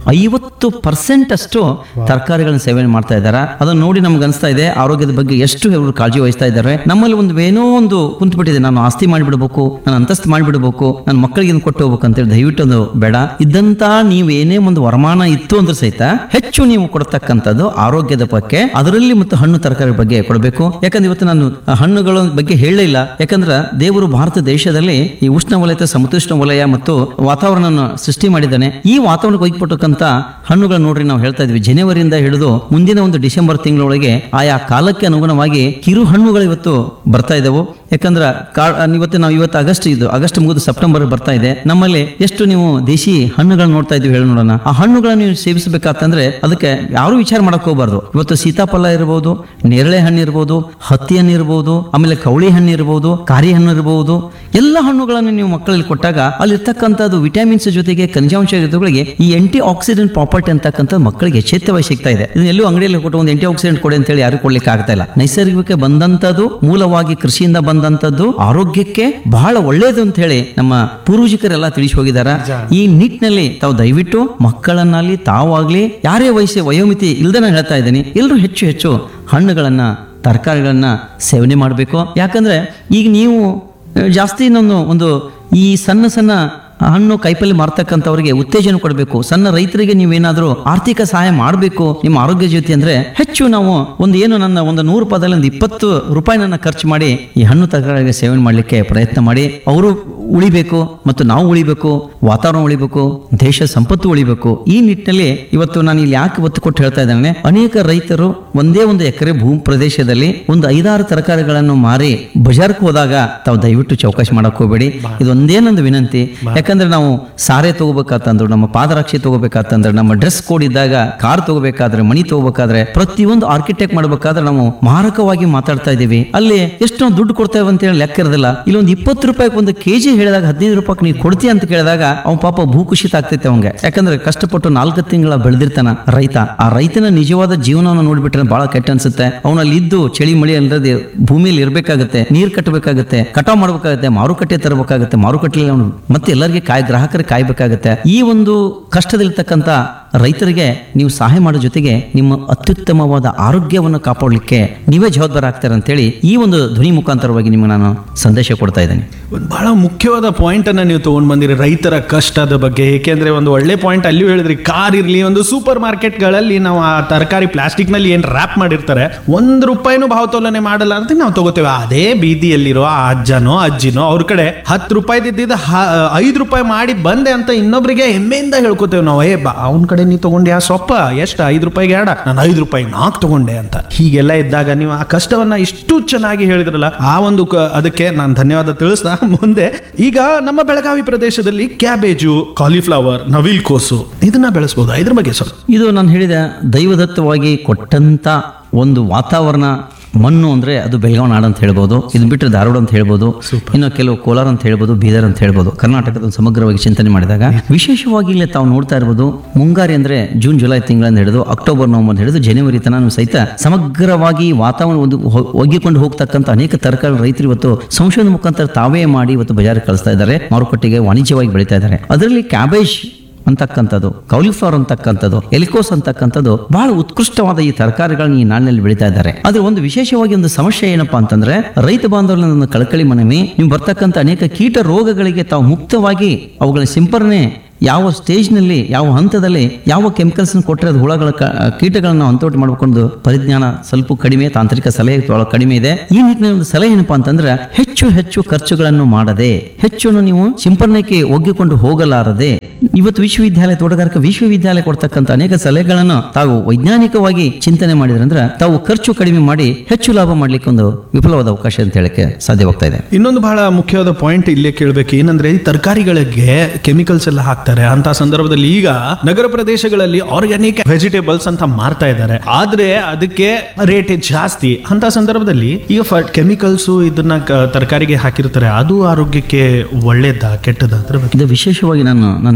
ಐವತ್ತು ಪರ್ಸೆಂಟ್ ಅಷ್ಟು ತರಕಾರಿಗಳನ್ನ ಸೇವನೆ ಮಾಡ್ತಾ ಇದ್ದಾರೆ ಅದನ್ನ ನೋಡಿ ನಮ್ಗೆ ಅನಿಸ್ತಾ ಇದೆ ಆರೋಗ್ಯದ ಬಗ್ಗೆ ಎಷ್ಟು ಇವರು ಕಾಳಜಿ ವಹಿಸ್ತಾ ಇದ್ದಾರೆ ನಮ್ಮಲ್ಲಿ ಒಂದು ಏನೋ ಒಂದು ಕುಂತ್ಬಿಟ್ಟಿದೆ ನಾನು ಆಸ್ತಿ ಮಾಡಿಬಿಡ್ಬೇಕು ನಾನು ಅಂತಸ್ತು ಮಾಡಿಬಿಡ್ಬೇಕು ನನ್ನ ಮಕ್ಕಳಿಗೆ ಇದನ್ನ ಕೊಟ್ಟು ಹೋಗ್ಬೇಕು ಅಂತೇಳಿ ದಯವಿಟ್ಟು ಅದು ಬೇಡ ಇದ್ದಂತ ನೀವು ಏನೇ ಒಂದು ವರಮಾನ ಇತ್ತು ಅಂದ್ರೆ ಸಹಿತ ಹೆಚ್ಚು ನೀವು ಕೊಡ್ತಕ್ಕಂಥದ್ದು ಆರೋಗ್ಯದ ಬಗ್ಗೆ ಅದರಲ್ಲಿ ಮತ್ತು ಹಣ್ಣು ತರಕಾರಿ ಬಗ್ಗೆ ಕೊಡಬೇಕು ಯಾಕಂದ್ರೆ ಇವತ್ತು ನಾನು ಆ ಹಣ್ಣುಗಳ ಬಗ್ಗೆ ಹೇಳಲೇ ಇಲ್ಲ ಯಾಕಂದ್ರೆ ದೇವರು ಭಾರತ ದೇಶದಲ್ಲಿ ಈ ಉಷ್ಣವಲಯ ಸಮತೋಷ್ಣ ವಲಯ ಮತ್ತು ವಾತಾವರಣ ಸೃಷ್ಟಿ ಮಾಡಿದ್ದಾನೆ ಈ ವಾತಾವರಣಕ್ಕೆ ಒಯ್ಕೊಟ್ಟಕ್ಕಂತ ಹಣ್ಣುಗಳು ನೋಡ್ರಿ ನಾವು ಹೇಳ್ತಾ ಇದ್ವಿ ಜನವರಿಯಿಂದ ಹಿಡಿದು ಮುಂದಿನ ಒಂದು ಡಿಸೆಂಬರ್ ತಿಂಗಳೊಳಗೆ ಆಯಾ ಕಾಲಕ್ಕೆ ಅನುಗುಣವಾಗಿ ಕಿರು ಹಣ್ಣುಗಳು ಇವತ್ತು ಬರ್ತಾ ಇದಾವು ಯಾಕಂದ್ರೆ ಕಾ ಇವತ್ತು ನಾವು ಇವತ್ತು ಆಗಸ್ಟ್ ಇದು ಆಗಸ್ಟ್ ಮುಗಿದು ಸೆಪ್ಟೆಂಬರ್ ಬರ್ತಾ ಇದೆ ನಮ್ಮಲ್ಲಿ ಎಷ್ಟು ನೀವು ದೇಶಿ ಹಣ್ಣುಗಳನ್ನ ನೋಡ್ತಾ ಇದ್ವಿ ಹೇಳಿ ನೋಡೋಣ ಆ ಹಣ್ಣುಗಳನ್ನ ನೀವು ಸೇವಿಸಬೇಕಂತಂದ್ರೆ ಅದಕ್ಕೆ ಯಾರು ವಿಚಾರ ಮಾಡಕ್ ಹೋಗ್ಬಾರ್ದು ಇವತ್ತು ಸೀತಾಫಲ ಇರ್ಬೋದು ನೇರಳೆ ಹಣ್ಣು ಇರ್ಬೋದು ಹತ್ತಿ ಹಣ್ಣು ಇರ್ಬೋದು ಆಮೇಲೆ ಕವಳಿ ಹಣ್ಣು ಇರ್ಬೋದು ಕಾರಿ ಹಣ್ಣು ಇರ್ಬೋದು ಎಲ್ಲ ಹಣ್ಣುಗಳನ್ನು ನೀವು ಮಕ್ಕಳಲ್ಲಿ ಕೊಟ್ಟಾಗ ಅಲ್ಲಿರ್ತಕ್ಕಂಥದ್ದು ವಿಟಮಿನ್ಸ್ ಜೊತೆಗೆ ಖನಿಜಾಂಶ ಜೊತೆಗಳಿಗೆ ಈ ಆಂಟಿ ಆಕ್ಸಿಡೆಂಟ್ ಪ್ರಾಪರ್ಟಿ ಅಂತಕ್ಕಂಥ ಮಕ್ಕಳಿಗೆ ಎಚ್ಚೆತ್ತವಾಗಿ ಸಿಗ್ತಾ ಇದೆ ಇದನ್ನ ಎಲ್ಲೂ ಅಂಗಡಿಯಲ್ಲಿ ಕೊಟ್ಟು ಒಂದು ಆಂಟಿ ಆಕ್ಸಿಡೆಂಟ್ ಕೊಡಿ ಅಂತ ಹೇಳಿ ಯಾರು ಕೊಡ್ಲಿಕ್ಕೆ ಆಗ್ತಾ ಇಲ್ಲ ನೈಸರ್ಗಿಕ ಬಂದಂತದ್ದು ಮೂಲವಾಗಿ ಕೃಷಿಯಿಂದ ಬಂದಂತದ್ದು ಆರೋಗ್ಯಕ್ಕೆ ಬಹಳ ಒಳ್ಳೇದು ಅಂತ ಹೇಳಿ ನಮ್ಮ ಪೂರ್ವಜಕರೆಲ್ಲ ತಿಳಿಸಿ ಹೋಗಿದಾರ ಈ ನಿಟ್ಟಿನಲ್ಲಿ ತಾವು ದಯವಿಟ್ಟು ಮಕ್ಕಳನ್ನಲ್ಲಿ ತಾವಾಗ್ಲಿ ಯಾರೇ ವಯಸ್ಸು ವಯೋಮಿತಿ ಇಲ್ದೇ ನಾನು ಹೇಳ್ತಾ ಇದ್ದೀನಿ ಎಲ್ಲರೂ ಹೆಚ್ಚು ಹೆಚ್ಚು ಹಣ್ಣುಗಳನ್ನ ತರಕಾರಿಗಳನ್ನ ಸೇವನೆ ಮಾಡಬೇಕು ಯಾಕಂದ್ರೆ ಈಗ ನೀವು ಆ, ಜಾಸ್ತಿ ನಾನು ಒಂದು ಈ ಸಣ್ಣ ಸಣ್ಣ ಹಣ್ಣು ಕೈಪಲ್ಲಿ ಮಾರ್ತಕ್ಕಂಥವ್ರಿಗೆ ಉತ್ತೇಜನ ಕೊಡಬೇಕು ಸಣ್ಣ ರೈತರಿಗೆ ನೀವೇನಾದ್ರೂ ಆರ್ಥಿಕ ಸಹಾಯ ಮಾಡಬೇಕು ನಿಮ್ಮ ಆರೋಗ್ಯ ಜೊತೆ ಅಂದ್ರೆ ಹೆಚ್ಚು ನಾವು ಒಂದು ಏನು ನನ್ನ ಒಂದು ನೂರು ರೂಪಾಯಿದಲ್ಲಿ ಒಂದು ಇಪ್ಪತ್ತು ರೂಪಾಯಿ ನನ್ನ ಖರ್ಚು ಮಾಡಿ ಈ ಹಣ್ಣು ತರಕಾರಿಗೆ ಸೇವನೆ ಮಾಡಲಿಕ್ಕೆ ಪ್ರಯತ್ನ ಮಾಡಿ ಅವರು ಉಳಿಬೇಕು ಮತ್ತು ನಾವು ಉಳಿಬೇಕು ವಾತಾವರಣ ಉಳಿಬೇಕು ದೇಶ ಸಂಪತ್ತು ಉಳಿಬೇಕು ಈ ನಿಟ್ಟಿನಲ್ಲಿ ಇವತ್ತು ನಾನು ಇಲ್ಲಿ ಯಾಕೆ ಒತ್ತು ಕೊಟ್ಟು ಹೇಳ್ತಾ ಇದ್ದೇನೆ ಅನೇಕ ರೈತರು ಒಂದೇ ಒಂದು ಎಕರೆ ಭೂಮಿ ಪ್ರದೇಶದಲ್ಲಿ ಒಂದು ಐದಾರು ತರಕಾರಿಗಳನ್ನು ಮಾರಿ ಬಜಾರ್ಗೆ ಹೋದಾಗ ತಾವು ದಯವಿಟ್ಟು ಚೌಕಾಶಿ ಮಾಡಕ್ ಹೋಗ್ಬೇಡಿ ಇದು ಒಂದೇ ನಂದು ವಿನಂತಿ ಯಾಕಂದ್ರೆ ನಾವು ಸಾರೆ ತಗೋಬೇಕಾತಂದ್ರು ನಮ್ಮ ಪಾದರಕ್ಷೆ ತಗೋಬೇಕಾತಂದ್ರೆ ನಮ್ಮ ಡ್ರೆಸ್ ಕೋಡ್ ಇದ್ದಾಗ ಕಾರ್ ತಗೋಬೇಕಾದ್ರೆ ಮಣಿ ತಗೋಬೇಕಾದ್ರೆ ಪ್ರತಿಯೊಂದು ಆರ್ಕಿಟೆಕ್ಟ್ ಮಾಡ್ಬೇಕಾದ್ರೆ ನಾವು ಮಾರಕವಾಗಿ ಮಾತಾಡ್ತಾ ಇದೀವಿ ಅಲ್ಲಿ ಎಷ್ಟು ನಾವು ದುಡ್ಡು ಕೊಡ್ತೇವೆ ಅಂತ ಹೇಳಿ ಲೆಕ್ಕ ಇರೋದಿಲ್ಲ ಇಲ್ಲಿ ಒಂದು ಇಪ್ಪತ್ತು ರೂಪಾಯಿ ಒಂದು ಕೆಜಿ ಹೇಳಿದಾಗ ಹದಿನೈದು ರೂಪಾಯಿ ನೀವು ಕೊಡ್ತೀಯ ಅಂತ ಕೇಳಿದಾಗ ಅವ್ನ ಪಾಪ ಭೂಕುಷಿತ ಆಗ್ತೈತೆ ಅವಂಗೆ ಯಾಕಂದ್ರೆ ಕಷ್ಟಪಟ್ಟು ನಾಲ್ಕು ತಿಂಗಳ ಬೆಳೆದಿರ್ತಾನ ರೈತ ಆ ರೈತನ ನಿಜವಾದ ಜೀವನವನ್ನು ನೋಡ್ಬಿಟ್ರೆ ಬಹಳ ಕೆಟ್ಟ ಅನ್ಸುತ್ತೆ ಅವನಲ್ಲಿ ಇದ್ದು ಚಳಿ ಮಳಿ ಅಲ್ಲದೆ ಭೂಮಿಯಲ್ಲಿ ಇರ್ಬೇಕಾಗತ್ತೆ ನೀರ್ ಕಟ್ಟಬೇಕಾಗತ್ತೆ ಕಟಾವ್ ಮಾಡ್ಬೇಕಾಗತ್ತೆ ಮಾರುಕಟ್ಟೆ ತರಬೇಕಾಗತ್ತೆ ಮಾರುಕಟ್ಟೆಯಲ್ಲಿ ಅವನು ಮತ್ತೆ ಎಲ್ಲರಿಗೆ ಕಾಯ್ ಗ್ರಾಹಕರಿಗೆ ಕಾಯ್ಬೇಕಾಗತ್ತೆ ಈ ಒಂದು ಕಷ್ಟದಲ್ಲಿರ್ತಕ್ಕಂಥ ರೈತರಿಗೆ ನೀವು ಸಹಾಯ ಮಾಡೋ ಜೊತೆಗೆ ನಿಮ್ಮ ಅತ್ಯುತ್ತಮವಾದ ಆರೋಗ್ಯವನ್ನು ಕಾಪಾಡಲಿಕ್ಕೆ ನೀವೇ ಜವಾಬ್ದಾರ ಆಗ್ತಾರೆ ಅಂತೇಳಿ ಈ ಒಂದು ಧ್ವನಿ ಮುಖಾಂತರವಾಗಿ ನಿಮಗೆ ನಾನು ಸಂದೇಶ ಕೊಡ್ತಾ ಇದ್ದೇನೆ ಒಂದು ಬಹಳ ಮುಖ್ಯವಾದ ಪಾಯಿಂಟ್ ಅನ್ನ ನೀವು ತಗೊಂಡ್ ಬಂದಿರಿ ರೈತರ ಕಷ್ಟದ ಬಗ್ಗೆ ಏಕೆಂದ್ರೆ ಒಂದು ಒಳ್ಳೆ ಪಾಯಿಂಟ್ ಅಲ್ಲಿಯೂ ಹೇಳಿದ್ರಿ ಕಾರ್ ಇರ್ಲಿ ಒಂದು ಸೂಪರ್ ಮಾರ್ಕೆಟ್ಗಳಲ್ಲಿ ನಾವು ಆ ತರಕಾರಿ ಪ್ಲಾಸ್ಟಿಕ್ ನಲ್ಲಿ ಏನ್ ರ್ಯಾಪ್ ಮಾಡಿರ್ತಾರೆ ಒಂದ್ ರೂಪಾಯಿನೂ ಭಾವತೋಲನೆ ಮಾಡಲ್ಲ ಅಂತ ನಾವು ತಗೋತೇವೆ ಅದೇ ಬೀದಿಯಲ್ಲಿರೋ ಆ ಅಜ್ಜನೋ ಅಜ್ಜಿನೋ ಅವ್ರ ಕಡೆ ಹತ್ತು ರೂಪಾಯಿ ಇದ್ದಿದ್ದ ಐದು ರೂಪಾಯಿ ಮಾಡಿ ಬಂದೆ ಅಂತ ಇನ್ನೊಬ್ರಿಗೆ ಹೆಮ್ಮೆಯಿಂದ ಹೇಳ್ಕೊತೇವೆ ನಾವು ಏ ಬಾ ಅವನ ಕಡೆ ನೀ ತಗೊಂಡ್ಯಾ ಸೊಪ್ಪ ಎಷ್ಟು ಐದು ರೂಪಾಯಿಗೆ ಆಡ ನಾನು ಐದು ರೂಪಾಯಿ ನಾಲ್ಕು ತಗೊಂಡೆ ಅಂತ ಹೀಗೆಲ್ಲ ಇದ್ದಾಗ ನೀವು ಆ ಕಷ್ಟವನ್ನ ಇಷ್ಟು ಚೆನ್ನಾಗಿ ಹೇಳಿದ್ರಲ್ಲ ಆ ಒಂದು ಕ- ಅದಕ್ಕೆ ನಾನು ಧನ್ಯವಾದ ತಿಳಿಸ್ದ ಮುಂದೆ ಈಗ ನಮ್ಮ ಬೆಳಗಾವಿ ಪ್ರದೇಶದಲ್ಲಿ ಕ್ಯಾಬೇಜು ಕಾಲಿಫ್ಲವರ್ ನವಿಲ್ ಕೋಸು ಇದನ್ನ ಬೆಳೆಸಬಹುದು ಇದ್ರ ಬಗ್ಗೆ ಸ್ವಲ್ಪ ಇದು ನಾನು ಹೇಳಿದ ದೈವದತ್ತವಾಗಿ ಕೊಟ್ಟಂತ ಒಂದು ವಾತಾವರಣ ಮಣ್ಣು ಅಂದ್ರೆ ಅದು ಬೆಳಗಾವಿ ನಾಡು ಅಂತ ಹೇಳ್ಬೋದು ಇದು ಬಿಟ್ಟರೆ ಧಾರವಾಡ ಅಂತ ಹೇಳ್ಬೋದು ಇನ್ನು ಕೆಲವು ಕೋಲಾರ ಅಂತ ಹೇಳ್ಬೋದು ಬೀದರ್ ಅಂತ ಹೇಳ್ಬೋದು ಕರ್ನಾಟಕದ ಒಂದು ಸಮಗ್ರವಾಗಿ ಚಿಂತನೆ ಮಾಡಿದಾಗ ವಿಶೇಷವಾಗಿ ಇಲ್ಲಿ ತಾವು ನೋಡ್ತಾ ಇರ್ಬೋದು ಮುಂಗಾರಿ ಅಂದ್ರೆ ಜೂನ್ ಜುಲೈ ತಿಂಗಳಿಂದ ಹಿಡಿದು ಅಕ್ಟೋಬರ್ ನವೆಂಬರ್ ಹಿಡಿದು ಜನವರಿ ತನಕ ಸಹಿತ ಸಮಗ್ರವಾಗಿ ವಾತಾವರಣ ಒಂದು ಹೊ- ಒಗ್ಗಿಕೊಂಡು ಹೋಗ್ತಕ್ಕಂಥ ಅನೇಕ ತರಕಾರಿ ರೈತರು ಇವತ್ತು ಸಂಶೋಧನೆ ಮುಖಾಂತರ ತಾವೇ ಮಾಡಿ ಇವತ್ತು ಬಜಾರಿಗೆ ಕಳಿಸ್ತಾ ಇದ್ದಾರೆ ಮಾರುಕಟ್ಟೆಗೆ ವಾಣಿಜ್ಯವಾಗಿ ಬೆಳೀತಾ ಇದ್ದಾರೆ ಅದರಲ್ಲಿ ಕ್ಯಾಬೇಜ್ ಅಂತಕ್ಕಂಥದ್ದು ಕೌಲಿಫ್ಲವರ್ ಅಂತಕ್ಕಂಥದ್ದು ಎಲಿಕೋಸ್ ಅಂತಕ್ಕಂಥದ್ದು ಬಹಳ ಉತ್ಕೃಷ್ಟವಾದ ಈ ತರಕಾರಿಗಳನ್ನ ಈ ನಾಡಿನಲ್ಲಿ ಬೆಳೀತಾ ಇದ್ದಾರೆ ಆದ್ರೆ ಒಂದು ವಿಶೇಷವಾಗಿ ಒಂದು ಸಮಸ್ಯೆ ಏನಪ್ಪಾ ಅಂತಂದ್ರೆ ರೈತ ಬಾಂಧವರಲ್ಲಿ ನನ್ನ ಕಳಕಳಿ ಮನವಿ ನೀವು ಬರ್ತಕ್ಕಂಥ ಅನೇಕ ಕೀಟ ರೋಗಗಳಿಗೆ ತಾವು ಮುಕ್ತವಾಗಿ ಅವುಗಳ ಸಿಂಪರಣೆ ಯಾವ ಸ್ಟೇಜ್ನಲ್ಲಿ ಯಾವ ಹಂತದಲ್ಲಿ ಯಾವ ಕೆಮಿಕಲ್ಸ್ ಕೊಟ್ಟರೆ ಅದು ಹುಳಗಳ ಕ- ಕೀಟಗಳನ್ನ ಹಂತೋಟ ಮಾಡ್ಕೊಂಡು ಪರಿಜ್ಞಾನ ಸ್ವಲ್ಪ ಕಡಿಮೆ ತಾಂತ್ರಿಕ ಸಲಹೆ ಬಹಳ ಕಡಿಮೆ ಇದೆ ಈ ನಿಟ್ಟಿನಲ್ಲಿ ಒಂದು ಸಲಹೆ ಏನಪ್ಪಾ ಅಂತಂದ್ರೆ ಹೆಚ್ಚು ಹೆಚ್ಚು ಖರ್ಚುಗಳನ್ನು ಮಾಡದೆ ಹೆಚ್ಚು ನೀವು ಸಿಂಪರಣೆಗೆ ಒಗ್ಗಿಕೊಂಡು ಹೋಗಲಾರದೆ ಇವತ್ತು ವಿಶ್ವವಿದ್ಯಾಲಯ ತೋಟಗಾರಿಕಾ ವಿಶ್ವವಿದ್ಯಾಲಯ ಕೊಡ್ತಕ್ಕಂಥ ಅನೇಕ ಸಲಹೆಗಳನ್ನು ತಾವು ವೈಜ್ಞಾನಿಕವಾಗಿ ಚಿಂತನೆ ಮಾಡಿದ್ರಂದ್ರೆ ತಾವು ಖರ್ಚು ಕಡಿಮೆ ಮಾಡಿ ಹೆಚ್ಚು ಲಾಭ ಮಾಡ್ಲಿಕ್ಕೆ ಒಂದು ವಿಫಲವಾದ ಅವಕಾಶ ಅಂತ ಹೇಳಕ್ಕೆ ಸಾಧ್ಯವಾಗ್ತಾ ಇದೆ ಇನ್ನೊಂದು ಬಹಳ ಮುಖ್ಯವಾದ ಪಾಯಿಂಟ್ ಇಲ್ಲೇ ಕೇಳಬೇಕು ಏನಂದ್ರೆ ಈ ತರಕಾರಿಗಳಿಗೆ ಕೆಮಿಕಲ್ಸ್ ಎಲ್ಲ ಹಾಕ್ತಾರೆ ಅಂತ ಸಂದರ್ಭದಲ್ಲಿ ಈಗ ನಗರ ಪ್ರದೇಶಗಳಲ್ಲಿ ಆರ್ಗ್ಯಾನಿಕ್ ವೆಜಿಟೇಬಲ್ಸ್ ಅಂತ ಮಾರ್ತಾ ಇದ್ದಾರೆ ಆದ್ರೆ ಅದಕ್ಕೆ ರೇಟ್ ಜಾಸ್ತಿ ಅಂತ ಸಂದರ್ಭದಲ್ಲಿ ಈಗ ಕೆಮಿಕಲ್ಸ್ ಇದನ್ನ ಕ- ತರಕಾರಿಗೆ ಹಾಕಿರ್ತಾರೆ ಅದು ಆರೋಗ್ಯಕ್ಕೆ ಒಳ್ಳೇದಾ ಕೆಟ್ಟದ ಅದ್ರ ಬಗ್ಗೆ ಇದು ವಿಶೇಷವಾಗಿ ನಾನು ನಾನು